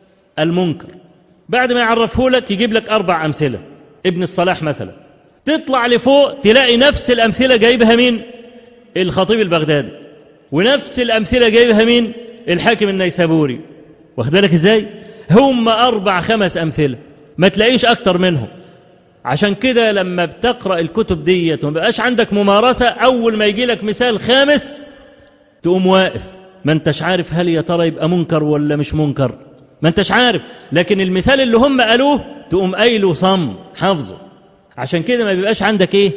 المنكر بعد ما يعرفه لك يجيب لك أربع أمثلة ابن الصلاح مثلا تطلع لفوق تلاقي نفس الأمثلة جايبها مين الخطيب البغدادي ونفس الأمثلة جايبها مين الحاكم النيسابوري واخد بالك ازاي هم أربع خمس أمثلة ما تلاقيش أكتر منهم عشان كده لما بتقرأ الكتب ديت وما بقاش عندك ممارسة أول ما يجي لك مثال خامس تقوم واقف ما انتش عارف هل يا ترى يبقى منكر ولا مش منكر ما انتش عارف لكن المثال اللي هم قالوه تقوم قايله صم حافظه عشان كده ما بيبقاش عندك ايه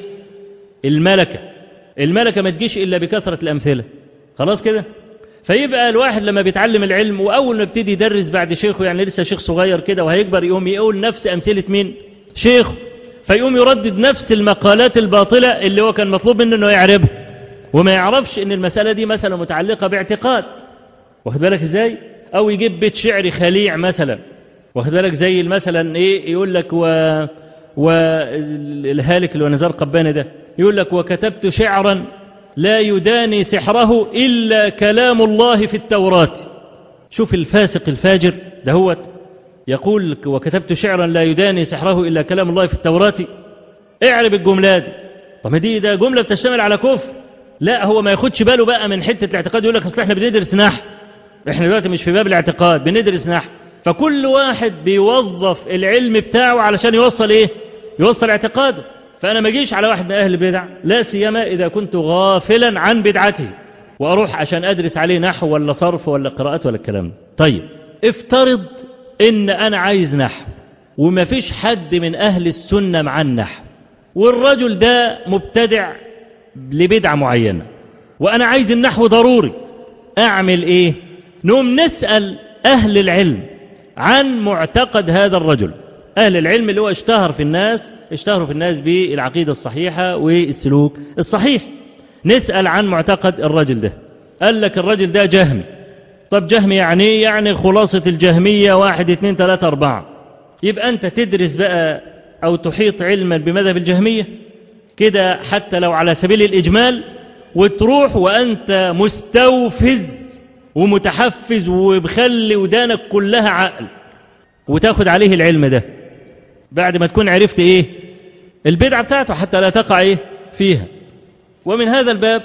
الملكة الملكة ما تجيش إلا بكثرة الأمثلة خلاص كده فيبقى الواحد لما بيتعلم العلم وأول ما يبتدي يدرس بعد شيخه يعني لسه شيخ صغير كده وهيكبر يقوم يقول نفس أمثلة مين شيخه فيقوم يردد نفس المقالات الباطلة اللي هو كان مطلوب منه انه يعربها وما يعرفش ان المسألة دي مثلا متعلقة باعتقاد واخد بالك ازاي او يجيب بيت شعر خليع مثلا واخد بالك زي مثلا ايه يقول لك و والهالك اللي هو نزار قباني ده يقول لك وكتبت شعرا لا يداني سحره إلا كلام الله في التوراة شوف الفاسق الفاجر دهوت يقول وكتبت شعرا لا يداني سحره إلا كلام الله في التوراة اعرب الجملات طب دي ده جملة بتشتمل على كفر لا هو ما ياخدش باله بقى من حتة الاعتقاد يقول لك اصل احنا بندرس نحو احنا دلوقتي مش في باب الاعتقاد بندرس نحو فكل واحد بيوظف العلم بتاعه علشان يوصل ايه يوصل اعتقاده فانا ما اجيش على واحد من اهل البدع لا سيما اذا كنت غافلا عن بدعته واروح عشان ادرس عليه نحو ولا صرف ولا قراءات ولا الكلام ده طيب افترض ان انا عايز نحو وما فيش حد من أهل السنة مع النحو والرجل ده مبتدع لبدعة معينة وأنا عايز النحو ضروري أعمل إيه نقوم نسأل أهل العلم عن معتقد هذا الرجل أهل العلم اللي هو اشتهر في الناس اشتهروا في الناس بالعقيدة الصحيحة والسلوك الصحيح نسأل عن معتقد الرجل ده قال لك الرجل ده جهمي طب جهمي يعني ايه؟ يعني خلاصة الجهمية واحد اتنين تلاتة أربعة يبقى أنت تدرس بقى أو تحيط علما بمذهب الجهمية كده حتى لو على سبيل الإجمال وتروح وأنت مستوفز ومتحفز وبخلي ودانك كلها عقل وتاخد عليه العلم ده بعد ما تكون عرفت ايه البدعة بتاعته حتى لا تقع ايه فيها ومن هذا الباب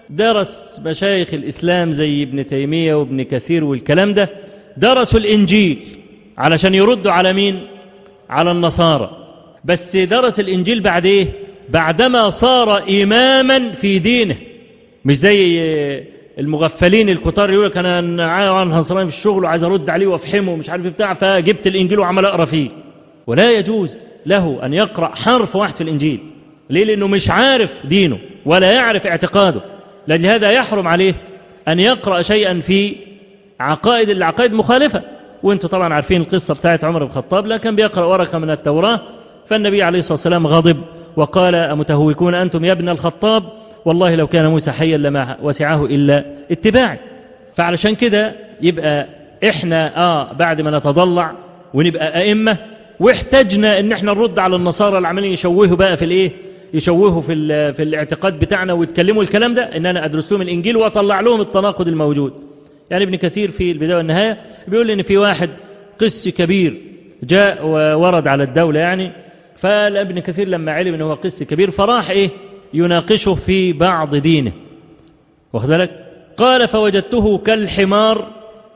درس مشايخ الإسلام زي ابن تيمية وابن كثير والكلام ده درسوا الإنجيل علشان يردوا على مين على النصارى بس درس الإنجيل بعد ايه بعدما صار إماما في دينه مش زي المغفلين الكتار يقول لك انا عن هنصراني في الشغل وعايز ارد عليه وافحمه ومش عارف بتاع فجبت الانجيل وعمل اقرا فيه ولا يجوز له ان يقرا حرف واحد في الانجيل ليه لانه مش عارف دينه ولا يعرف اعتقاده لأجل هذا يحرم عليه أن يقرأ شيئا في عقائد العقائد مخالفة وانتم طبعا عارفين القصة بتاعت عمر بن الخطاب لا كان بيقرأ ورقة من التوراة فالنبي عليه الصلاة والسلام غضب وقال أمتهوكون أنتم يا ابن الخطاب والله لو كان موسى حيا لما وسعه إلا اتباعي فعلشان كده يبقى احنا آه بعد ما نتضلع ونبقى أئمة واحتجنا ان احنا نرد على النصارى اللي عمالين يشوهوا بقى في الايه يشوهوا في في الاعتقاد بتاعنا ويتكلموا الكلام ده ان انا ادرس لهم الانجيل واطلع لهم التناقض الموجود يعني ابن كثير في البدايه والنهايه بيقول ان في واحد قس كبير جاء وورد على الدوله يعني فابن كثير لما علم ان هو قس كبير فراح ايه يناقشه في بعض دينه واخد بالك قال فوجدته كالحمار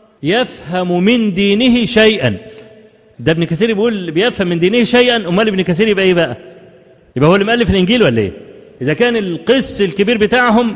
يفهم من دينه شيئا ده ابن كثير بيقول بيفهم من دينه شيئا امال ابن كثير يبقى ايه بقى يبقى هو اللي مؤلف الانجيل ولا ايه اذا كان القس الكبير بتاعهم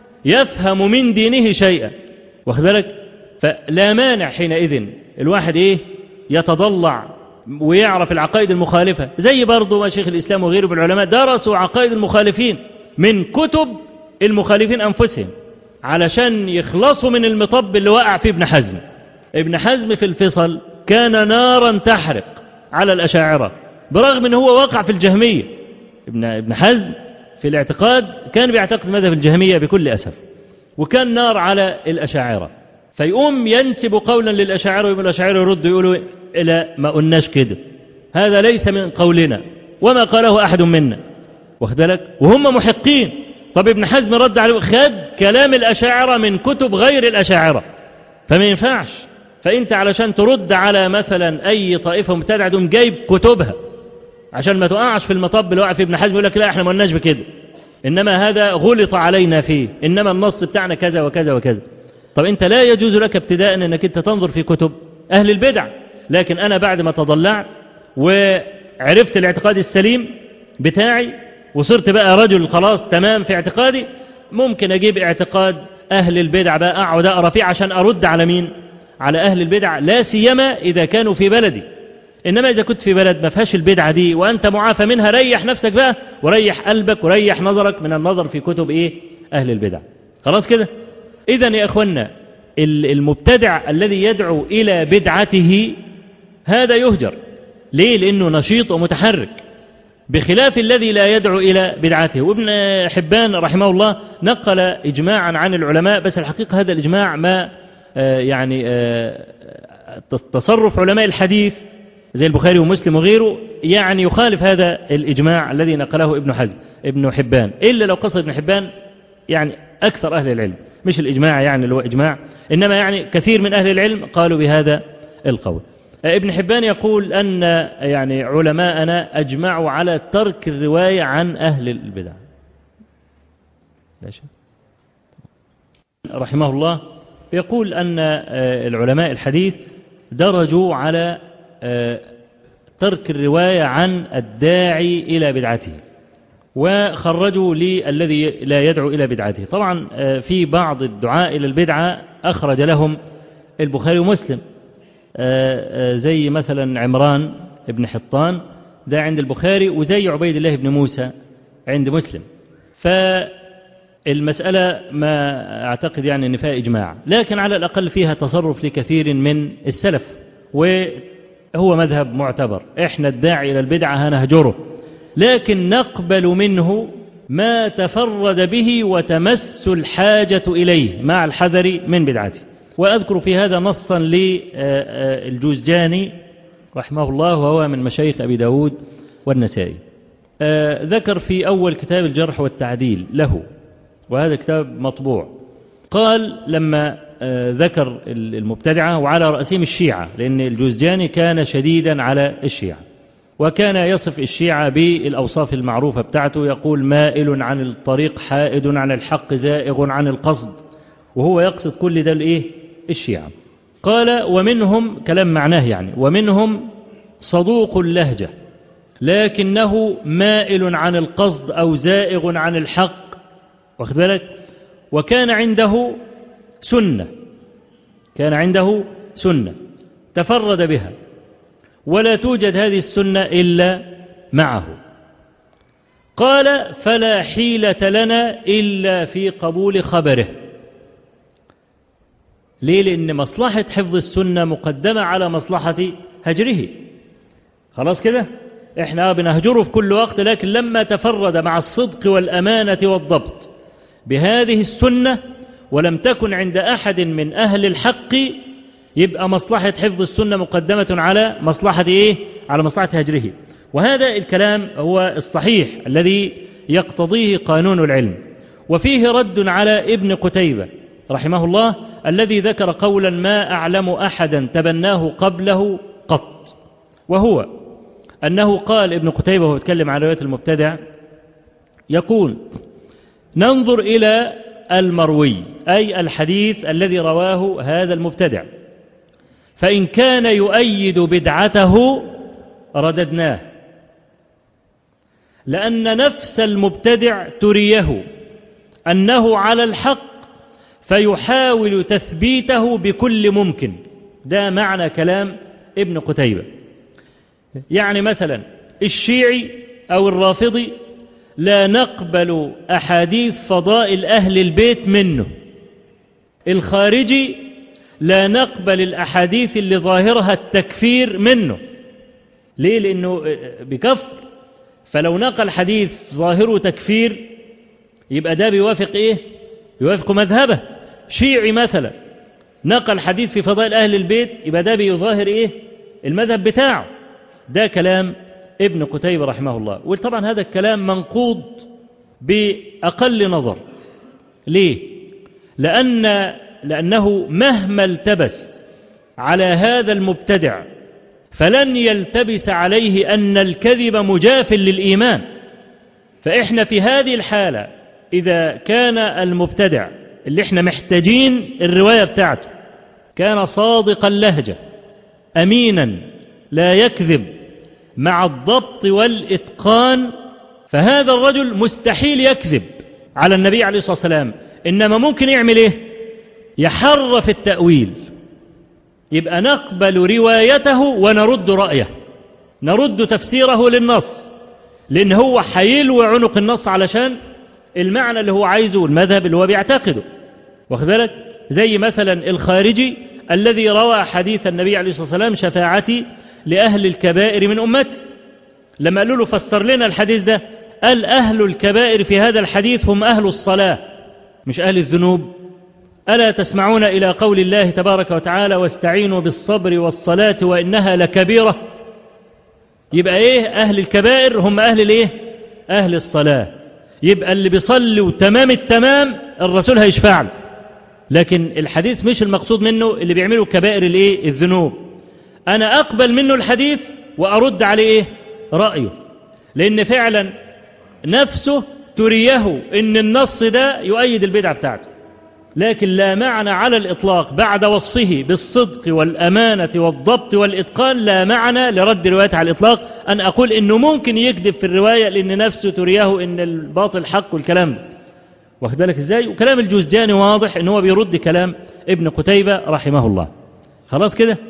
يفهم من دينه شيئا واخد بالك فلا مانع حينئذ الواحد ايه يتضلع ويعرف العقائد المخالفة زي برضه ما شيخ الإسلام وغيره من العلماء درسوا عقائد المخالفين من كتب المخالفين أنفسهم علشان يخلصوا من المطب اللي وقع فيه ابن حزم ابن حزم في الفصل كان نارا تحرق على الأشاعرة برغم ان هو وقع في الجهمية ابن ابن حزم في الاعتقاد كان بيعتقد مذهب الجهمية بكل أسف وكان نار على الأشاعرة فيقوم ينسب قولا للأشاعرة ويقول الأشاعرة يردوا يقولوا لا ما قلناش كده هذا ليس من قولنا وما قاله أحد منا واخد بالك وهم محقين طب ابن حزم رد عليه خد كلام الأشاعرة من كتب غير الأشاعرة فما ينفعش فأنت علشان ترد على مثلا أي طائفة مبتدعة تقوم جايب كتبها عشان ما تقعش في المطب اللي وقع في ابن حزم يقول لك لا احنا ما قلناش بكده إنما هذا غلط علينا فيه إنما النص بتاعنا كذا وكذا وكذا طب أنت لا يجوز لك ابتداء أنك أنت تنظر في كتب أهل البدع لكن أنا بعد ما تضلعت وعرفت الاعتقاد السليم بتاعي وصرت بقى رجل خلاص تمام في اعتقادي ممكن أجيب اعتقاد أهل البدع بقى أقعد أقرأ فيه عشان أرد على مين على أهل البدع لا سيما إذا كانوا في بلدي إنما إذا كنت في بلد ما فيهاش البدعة دي وأنت معافى منها ريح نفسك بقى وريح قلبك وريح نظرك من النظر في كتب إيه أهل البدع خلاص كده إذا يا أخوانا المبتدع الذي يدعو إلى بدعته هذا يهجر ليه لأنه نشيط ومتحرك بخلاف الذي لا يدعو إلى بدعته وابن حبان رحمه الله نقل إجماعا عن العلماء بس الحقيقة هذا الإجماع ما يعني تصرف علماء الحديث زي البخاري ومسلم وغيره يعني يخالف هذا الإجماع الذي نقله ابن حزم ابن حبان إلا لو قصد ابن حبان يعني أكثر أهل العلم مش الإجماع يعني اللي هو إجماع إنما يعني كثير من أهل العلم قالوا بهذا القول ابن حبان يقول أن يعني علماءنا أجمعوا على ترك الرواية عن أهل البدع رحمه الله يقول أن العلماء الحديث درجوا على ترك الرواية عن الداعي إلى بدعته وخرجوا للذي لا يدعو إلى بدعته طبعا في بعض الدعاء إلى البدعة أخرج لهم البخاري ومسلم زي مثلا عمران ابن حطان ده عند البخاري وزي عبيد الله بن موسى عند مسلم فالمسألة ما أعتقد يعني أن فيها إجماع لكن على الأقل فيها تصرف لكثير من السلف وهو مذهب معتبر إحنا الداعي إلى البدعة هنهجره لكن نقبل منه ما تفرد به وتمس الحاجة إليه مع الحذر من بدعته وأذكر في هذا نصا للجوزجاني رحمه الله وهو من مشايخ أبي داود والنسائي ذكر في أول كتاب الجرح والتعديل له وهذا كتاب مطبوع قال لما ذكر المبتدعة وعلى رأسهم الشيعة لأن الجوزجاني كان شديدا على الشيعة وكان يصف الشيعة بالأوصاف المعروفة بتاعته يقول مائل عن الطريق حائد عن الحق زائغ عن القصد وهو يقصد كل ده الإيه الشيعة قال ومنهم كلام معناه يعني ومنهم صدوق اللهجة لكنه مائل عن القصد أو زائغ عن الحق واخد بالك وكان عنده سنة كان عنده سنة تفرد بها ولا توجد هذه السنة إلا معه قال فلا حيلة لنا إلا في قبول خبره ليه لأن مصلحة حفظ السنة مقدمة على مصلحة هجره خلاص كده احنا بنهجره في كل وقت لكن لما تفرد مع الصدق والأمانة والضبط بهذه السنة ولم تكن عند أحد من أهل الحق يبقى مصلحة حفظ السنة مقدمة على مصلحة إيه؟ على مصلحة هجره وهذا الكلام هو الصحيح الذي يقتضيه قانون العلم وفيه رد على ابن قتيبة رحمه الله الذي ذكر قولا ما أعلم أحدا تبناه قبله قط وهو أنه قال ابن قتيبة وهو يتكلم عن رواية المبتدع يقول ننظر إلى المروي أي الحديث الذي رواه هذا المبتدع فإن كان يؤيد بدعته رددناه لأن نفس المبتدع تريه أنه على الحق فيحاول تثبيته بكل ممكن ده معنى كلام ابن قتيبة يعني مثلا الشيعي أو الرافضي لا نقبل أحاديث فضائل أهل البيت منه الخارجي لا نقبل الأحاديث اللي ظاهرها التكفير منه ليه لأنه بكفر فلو نقل حديث ظاهره تكفير يبقى ده بيوافق إيه يوافق مذهبه شيعي مثلا نقل حديث في فضائل أهل البيت يبقى ده بيظاهر إيه المذهب بتاعه ده كلام ابن قتيبة رحمه الله وطبعا هذا الكلام منقوض بأقل نظر ليه لأن لأنه مهما التبس على هذا المبتدع فلن يلتبس عليه أن الكذب مجاف للإيمان فإحنا في هذه الحالة إذا كان المبتدع اللي احنا محتاجين الرواية بتاعته كان صادق اللهجة أمينا لا يكذب مع الضبط والإتقان فهذا الرجل مستحيل يكذب على النبي عليه الصلاة والسلام إنما ممكن يعمل إيه يحرف التأويل يبقى نقبل روايته ونرد رأيه نرد تفسيره للنص لأن هو حيلوي عنق النص علشان المعنى اللي هو عايزه والمذهب اللي هو بيعتقده واخد بالك زي مثلا الخارجي الذي روى حديث النبي عليه الصلاة والسلام شفاعتي لأهل الكبائر من أمتي لما قالوا له فسر لنا الحديث ده قال أهل الكبائر في هذا الحديث هم أهل الصلاة مش أهل الذنوب ألا تسمعون إلى قول الله تبارك وتعالى واستعينوا بالصبر والصلاة وإنها لكبيرة يبقى إيه أهل الكبائر هم أهل الإيه أهل الصلاة يبقى اللي بيصلي تمام التمام الرسول هيشفع له لكن الحديث مش المقصود منه اللي بيعملوا كبائر الايه الذنوب انا اقبل منه الحديث وارد عليه ايه رايه لان فعلا نفسه تريه ان النص ده يؤيد البدعه بتاعته لكن لا معنى على الإطلاق بعد وصفه بالصدق والأمانة والضبط والإتقان لا معنى لرد روايته على الإطلاق أن أقول إنه ممكن يكذب في الرواية لأن نفسه تريه إن الباطل حق والكلام ده واخد بالك إزاي وكلام الجوزجاني واضح إن هو بيرد كلام ابن قتيبة رحمه الله خلاص كده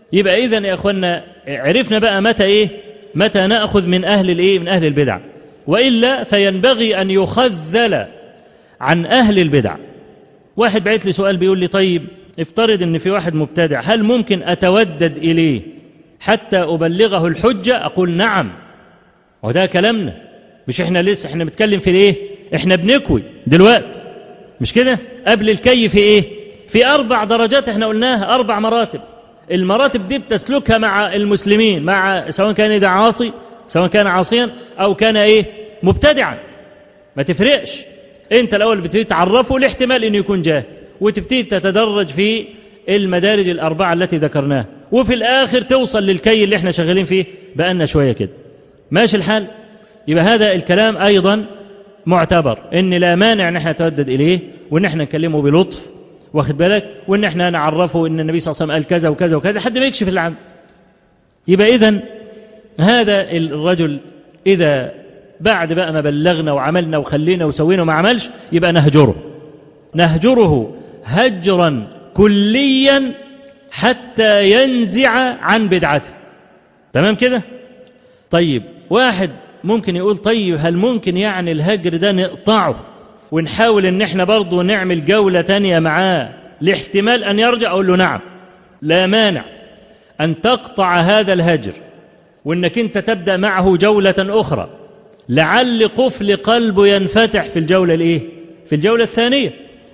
يبقى إذن يا أخوانا عرفنا بقى متى إيه متى نأخذ من أهل الإيه من أهل البدع وإلا فينبغي أن يخذل عن أهل البدع واحد بعت لي سؤال بيقول لي طيب افترض ان في واحد مبتدع هل ممكن أتودد إليه حتى أبلغه الحجة أقول نعم وده كلامنا مش احنا لسه احنا بنتكلم في الايه احنا بنكوي دلوقتي مش كده قبل الكي في ايه في اربع درجات احنا قلناها اربع مراتب المراتب دي بتسلكها مع المسلمين مع سواء كان ده عاصي سواء كان عاصيا او كان ايه مبتدعا ما تفرقش انت الاول بتبتدي تعرفه الاحتمال انه يكون جاهل وتبتدي تتدرج في المدارج الاربعه التي ذكرناها وفي الاخر توصل للكي اللي احنا شغالين فيه بقالنا شويه كده ماشي الحال يبقى هذا الكلام أيضا معتبر إن لا مانع أن احنا نتودد إليه وإن احنا نكلمه بلطف واخد بالك وإن احنا نعرفه إن النبي صلى الله عليه وسلم قال كذا وكذا وكذا حد ما يكشف اللي عنده يبقى إذن هذا الرجل إذا بعد بقى ما بلغنا وعملنا وخلينا وسوينا وما عملش يبقى نهجره نهجره هجرا كليا حتى ينزع عن بدعته تمام كده طيب واحد ممكن يقول طيب هل ممكن يعني الهجر ده نقطعه ونحاول ان احنا برضه نعمل جولة تانية معاه لاحتمال ان يرجع اقول له نعم لا مانع ان تقطع هذا الهجر وانك انت تبدأ معه جولة اخرى لعل قفل قلبه ينفتح في الجولة الايه في الجولة الثانية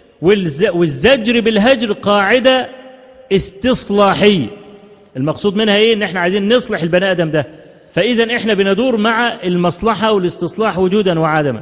والزجر بالهجر قاعدة استصلاحية المقصود منها ايه ان احنا عايزين نصلح البني ادم ده فإذا إحنا بندور مع المصلحة والاستصلاح وجودا وعدما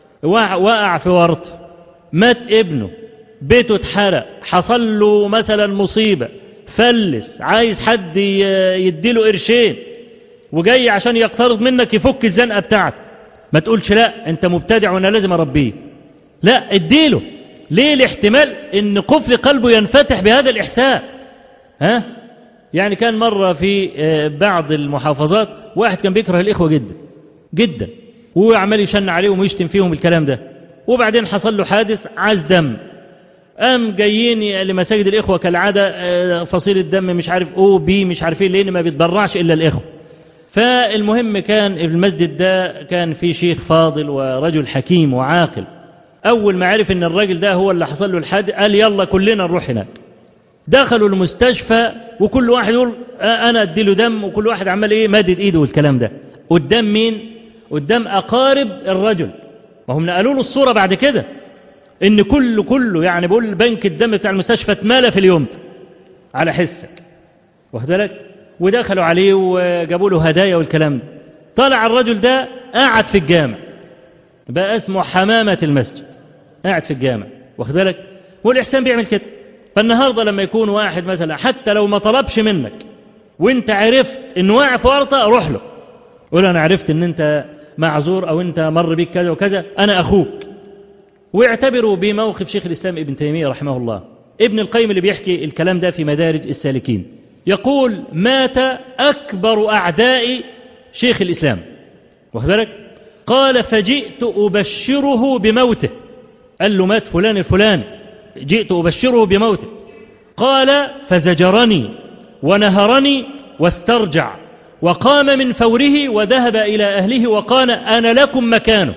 وقع في ورط مات ابنه بيته اتحرق حصل له مثلا مصيبة فلس عايز حد يديله قرشين وجاي عشان يقترض منك يفك الزنقة بتاعته ما تقولش لا انت مبتدع وانا لازم اربيه لا اديله ليه الاحتمال ان قفل قلبه ينفتح بهذا الاحسان ها يعني كان مرة في بعض المحافظات واحد كان بيكره الإخوة جدا جدا وعمال يشن عليهم ويشتم فيهم الكلام ده وبعدين حصل له حادث عاز دم قام جايين لمساجد الإخوة كالعادة فصيل الدم مش عارف او بي مش عارف ايه لأن ما بيتبرعش إلا الإخوة فالمهم كان المسجد ده كان فيه شيخ فاضل ورجل حكيم وعاقل أول ما عرف إن الراجل ده هو اللي حصل له الحادث قال يلا كلنا نروح هناك دخلوا المستشفى وكل واحد يقول انا اديله دم وكل واحد عمال ايه مادد ايده والكلام ده قدام مين قدام اقارب الرجل ما هم نقلوا له الصوره بعد كده ان كله كله يعني بقول بنك الدم بتاع المستشفى اتملى في اليوم ده على حسك واخد بالك ودخلوا عليه وجابوا له هدايا والكلام ده طلع الرجل ده قاعد في الجامع بقى اسمه حمامة المسجد قاعد في الجامع واخد بالك والإحسان بيعمل كده فالنهاردة لما يكون واحد مثلا حتى لو ما طلبش منك وانت عرفت انه واقع في ورطة روح له قول انا عرفت ان انت معذور او انت مر بيك كذا وكذا انا اخوك واعتبروا بموقف شيخ الاسلام ابن تيمية رحمه الله ابن القيم اللي بيحكي الكلام ده في مدارج السالكين يقول مات اكبر اعداء شيخ الاسلام واخد بالك قال فجئت ابشره بموته قال له مات فلان الفلاني جئت أبشره بموته قال فزجرني ونهرني واسترجع وقام من فوره وذهب إلى أهله وقال أنا لكم مكانه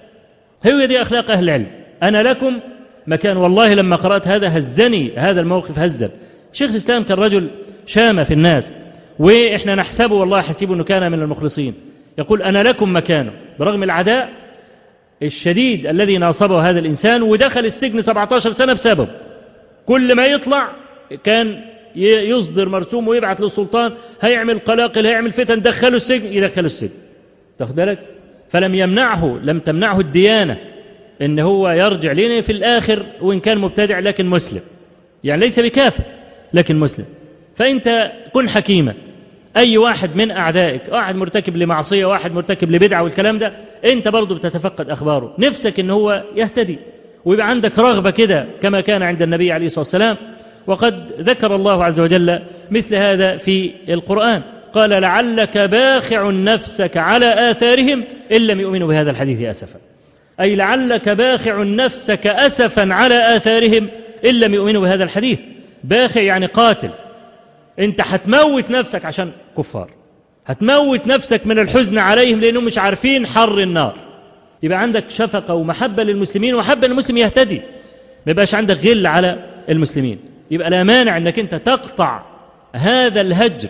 هي دي أخلاق أهل العلم أنا لكم مكان والله لما قرأت هذا هزني هذا الموقف هزل شيخ الإسلام كان رجل شامة في الناس وإحنا نحسبه والله حسيبه أنه كان من المخلصين يقول أنا لكم مكانه برغم العداء الشديد الذي ناصبه هذا الإنسان ودخل السجن 17 سنة بسبب كل ما يطلع كان يصدر مرسوم ويبعث للسلطان هيعمل قلاقل هيعمل فتن دخله السجن يدخله السجن تاخد بالك فلم يمنعه لم تمنعه الديانة ان هو يرجع لنا في الآخر وإن كان مبتدع لكن مسلم يعني ليس بكافر لكن مسلم فأنت كن حكيما أي واحد من أعدائك واحد مرتكب لمعصية واحد مرتكب لبدعة والكلام ده أنت برضو بتتفقد أخباره نفسك أن هو يهتدي ويبقى عندك رغبة كده كما كان عند النبي عليه الصلاة والسلام وقد ذكر الله عز وجل مثل هذا في القرآن قال لعلك باخع نفسك على آثارهم إن لم يؤمنوا بهذا الحديث أسفا أي لعلك باخع نفسك أسفا على آثارهم إن لم يؤمنوا بهذا الحديث باخع يعني قاتل انت هتموت نفسك عشان كفار هتموت نفسك من الحزن عليهم لأنهم مش عارفين حر النار يبقى عندك شفقة ومحبة للمسلمين ومحبة للمسلم يهتدي ما يبقاش عندك غل على المسلمين يبقى لا مانع انك انت تقطع هذا الهجر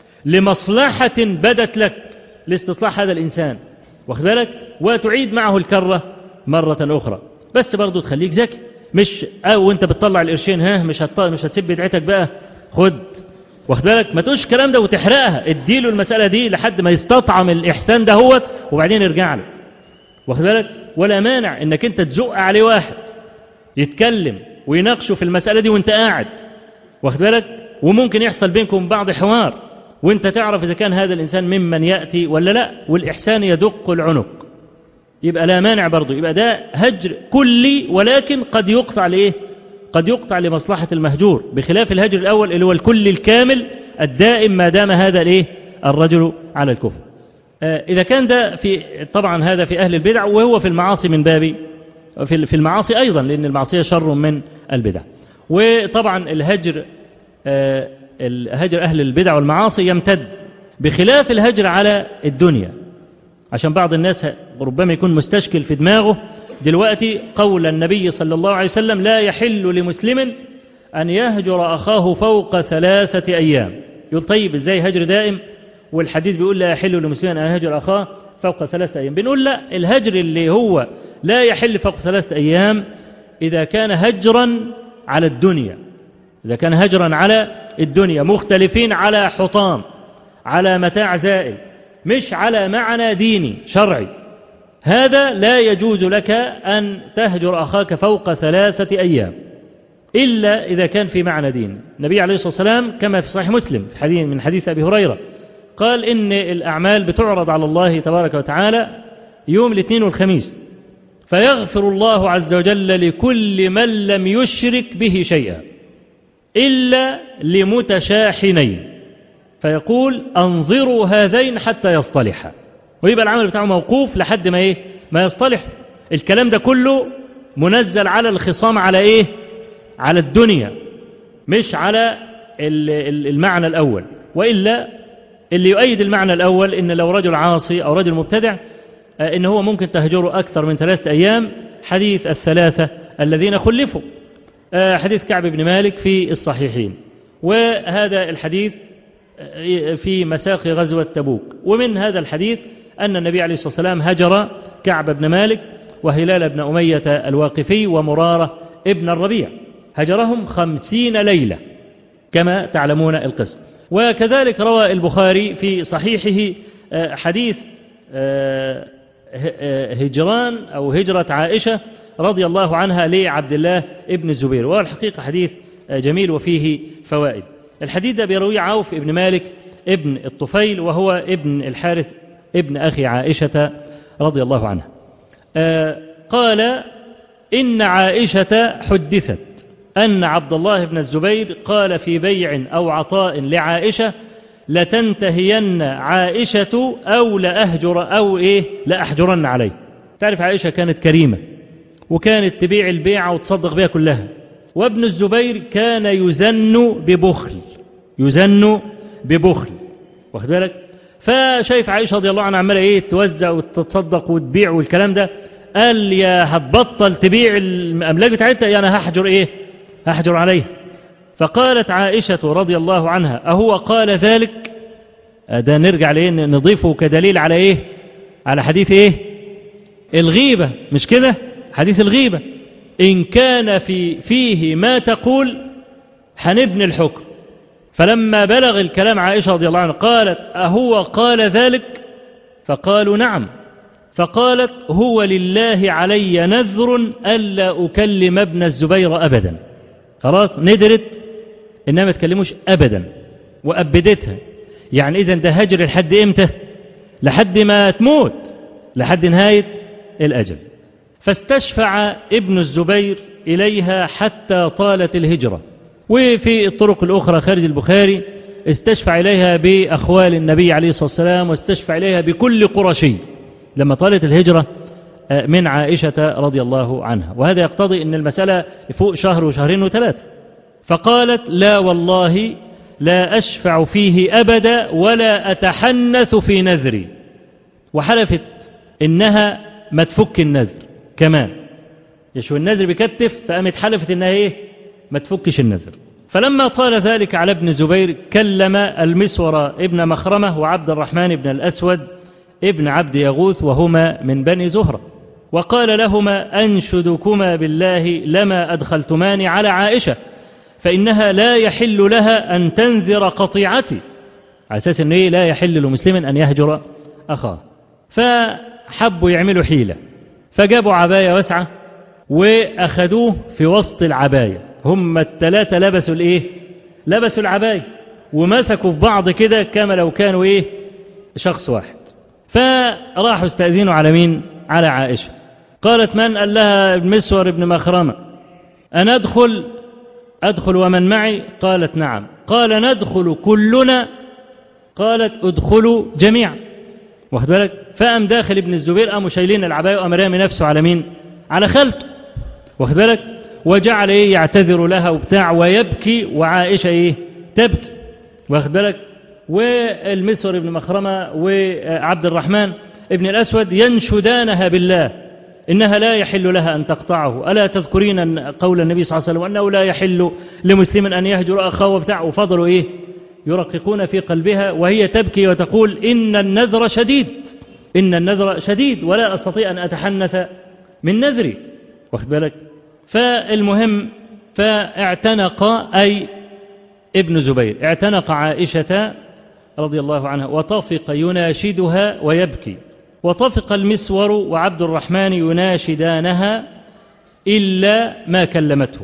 لمصلحة بدت لك لاستصلاح هذا الإنسان واخد بالك وتعيد معه الكرة مرة أخرى بس برضو تخليك ذكي مش أو وانت بتطلع القرشين ها مش هت... مش هتسيب بدعتك بقى خد واخد بالك ما تقولش الكلام ده وتحرقها اديله المسألة دي لحد ما يستطعم الإحسان ده هو وبعدين يرجع له واخد بالك ولا مانع انك انت تزق عليه واحد يتكلم ويناقشه في المسألة دي وانت قاعد واخد بالك وممكن يحصل بينكم بعض حوار وانت تعرف إذا كان هذا الإنسان ممن يأتي ولا لا والإحسان يدق العنق يبقى لا مانع برضه يبقى ده هجر كلي ولكن قد يقطع لإيه قد يقطع لمصلحة المهجور بخلاف الهجر الأول اللي هو الكل الكامل الدائم ما دام هذا الإيه الرجل على الكفر آه إذا كان ده في طبعا هذا في أهل البدع وهو في المعاصي من باب في في المعاصي أيضا لأن المعصية شر من البدع وطبعا الهجر آه الهجر أهل البدع والمعاصي يمتد بخلاف الهجر على الدنيا عشان بعض الناس ربما يكون مستشكل في دماغه دلوقتي قول النبي صلى الله عليه وسلم لا يحل لمسلم أن يهجر أخاه فوق ثلاثة أيام يقول طيب إزاي هجر دائم والحديث بيقول لا يحل لمسلم أن يهجر أخاه فوق ثلاثة أيام بنقول لا الهجر اللي هو لا يحل فوق ثلاثة أيام إذا كان هجرا على الدنيا إذا كان هجرا على الدنيا مختلفين على حطام على متاع زائل مش على معنى ديني شرعي هذا لا يجوز لك أن تهجر أخاك فوق ثلاثة أيام إلا إذا كان في معنى دين النبي عليه الصلاة والسلام كما في صحيح مسلم في حديث من حديث أبي هريرة قال إن الأعمال بتعرض على الله تبارك وتعالى يوم الاثنين والخميس فيغفر الله عز وجل لكل من لم يشرك به شيئا إلا لمتشاحنين فيقول أنظروا هذين حتى يصطلحا ويبقى العمل بتاعه موقوف لحد ما إيه ما يصطلح الكلام ده كله منزل على الخصام على إيه على الدنيا مش على المعنى الأول وإلا اللي يؤيد المعنى الأول إن لو رجل عاصي أو رجل مبتدع إن هو ممكن تهجره أكثر من ثلاثة أيام حديث الثلاثة الذين خلفوا حديث كعب بن مالك في الصحيحين وهذا الحديث في مساق غزوة تبوك ومن هذا الحديث أن النبي عليه الصلاة والسلام هجر كعب بن مالك وهلال بن أمية الواقفي ومرارة ابن الربيع هجرهم خمسين ليلة كما تعلمون القصة وكذلك روى البخاري في صحيحه حديث هجران أو هجرة عائشة رضي الله عنها لعبد الله ابن الزبير وهو الحقيقة حديث جميل وفيه فوائد الحديث ده بيروي عوف ابن مالك ابن الطفيل وهو ابن الحارث ابن أخي عائشة رضي الله عنها قال إن عائشة حدثت أن عبد الله بن الزبير قال في بيع أو عطاء لعائشة لتنتهين عائشة أو لأهجر أو إيه لأحجرن عليه تعرف عائشة كانت كريمة وكانت تبيع البيعة وتصدق بها كلها وابن الزبير كان يزن ببخل يزن ببخل واخد بالك فشايف عائشة رضي الله عنها عمالة ايه توزع وتتصدق وتبيع والكلام ده قال يا هتبطل تبيع الأملاك بتاعتها يا أنا هحجر ايه هحجر عليه فقالت عائشة رضي الله عنها أهو قال ذلك ده نرجع ليه نضيفه كدليل على ايه على حديث ايه الغيبة مش كده حديث الغيبة إن كان في فيه ما تقول هنبني الحكم فلما بلغ الكلام عائشة رضي الله عنها قالت أهو قال ذلك فقالوا نعم فقالت هو لله علي نذر ألا أكلم ابن الزبير أبدا خلاص ندرت إنها ما تكلموش أبدا وأبدتها يعني إذا ده هجر لحد إمتى لحد ما تموت لحد نهاية الأجل فاستشفع ابن الزبير إليها حتى طالت الهجرة وفي الطرق الأخرى خارج البخاري استشفع إليها بأخوال النبي عليه الصلاة والسلام واستشفع إليها بكل قرشي لما طالت الهجرة من عائشة رضي الله عنها وهذا يقتضي أن المسألة فوق شهر وشهرين وثلاثة فقالت لا والله لا أشفع فيه أبدا ولا أتحنث في نذري وحلفت إنها ما تفك النذر كمان يشو النذر بكتف فقامت حلفت إنها إيه ما تفكش النذر فلما طال ذلك على ابن زبير كلم المسور ابن مخرمة وعبد الرحمن بن الأسود ابن عبد يغوث وهما من بني زهرة وقال لهما أنشدكما بالله لما أدخلتمان على عائشة فإنها لا يحل لها أن تنذر قطيعتي على أساس أنه لا يحل لمسلم أن يهجر أخاه فحبوا يعملوا حيلة فجابوا عباية واسعة وأخذوه في وسط العباية هم الثلاثة لبسوا الإيه لبسوا العباية ومسكوا في بعض كده كما لو كانوا إيه شخص واحد فراحوا استأذنوا على مين على عائشة قالت من قال لها المسور ابن مخرمة أنا أدخل أدخل ومن معي قالت نعم قال ندخل كلنا قالت ادخلوا جميعا واخد بالك فقام داخل ابن الزبير قاموا شايلين العباية وقام رامي نفسه على مين على خالته واخد بالك وجعل ايه يعتذر لها وبتاع ويبكي وعائشة ايه تبكي واخد بالك والمسور ابن مخرمة وعبد الرحمن ابن الأسود ينشدانها بالله إنها لا يحل لها أن تقطعه ألا تذكرين قول النبي صلى الله عليه وسلم أنه لا يحل لمسلم أن يهجر أخاه وبتاع وفضلوا إيه يرققون في قلبها وهي تبكي وتقول إن النذر شديد إن النذر شديد ولا أستطيع أن أتحنث من نذري واخد بالك فالمهم فاعتنق أي ابن زبير اعتنق عائشة رضي الله عنها وطفق يناشدها ويبكي وطفق المسور وعبد الرحمن يناشدانها إلا ما كلمته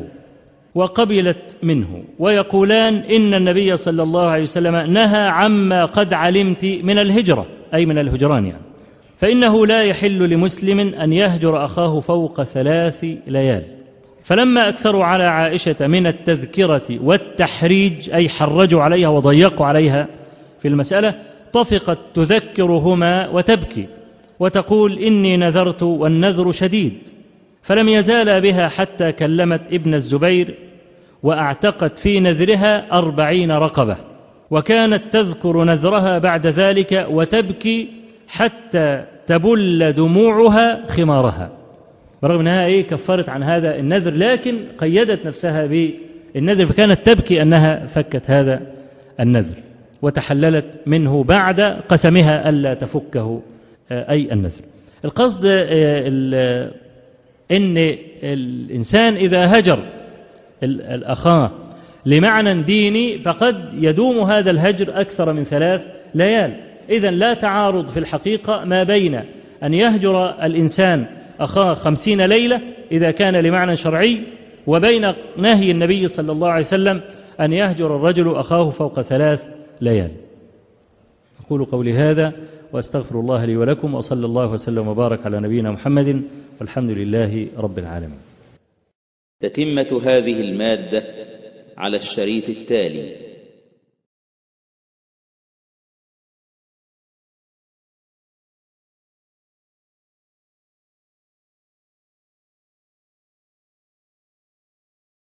وقبلت منه ويقولان إن النبي صلى الله عليه وسلم نهى عما قد علمت من الهجرة أي من الهجران يعني فإنه لا يحل لمسلم أن يهجر أخاه فوق ثلاث ليال فلما أكثروا على عائشة من التذكرة والتحريج أي حرجوا عليها وضيقوا عليها في المسألة طفقت تذكرهما وتبكي وتقول إني نذرت والنذر شديد فلم يزال بها حتى كلمت ابن الزبير وأعتقت في نذرها أربعين رقبة وكانت تذكر نذرها بعد ذلك وتبكي حتى تبل دموعها خمارها برغم أنها إيه كفرت عن هذا النذر لكن قيدت نفسها بالنذر فكانت تبكي أنها فكت هذا النذر وتحللت منه بعد قسمها ألا تفكه أي النذر القصد أن الإنسان إذا هجر الأخاه لمعنى ديني فقد يدوم هذا الهجر أكثر من ثلاث ليال إذا لا تعارض في الحقيقة ما بين أن يهجر الإنسان أخاه خمسين ليلة إذا كان لمعنى شرعي وبين نهي النبي صلى الله عليه وسلم أن يهجر الرجل أخاه فوق ثلاث ليال أقول قولي هذا وأستغفر الله لي ولكم وصلى الله وسلم وبارك على نبينا محمد والحمد لله رب العالمين تتمة هذه المادة على الشريط التالي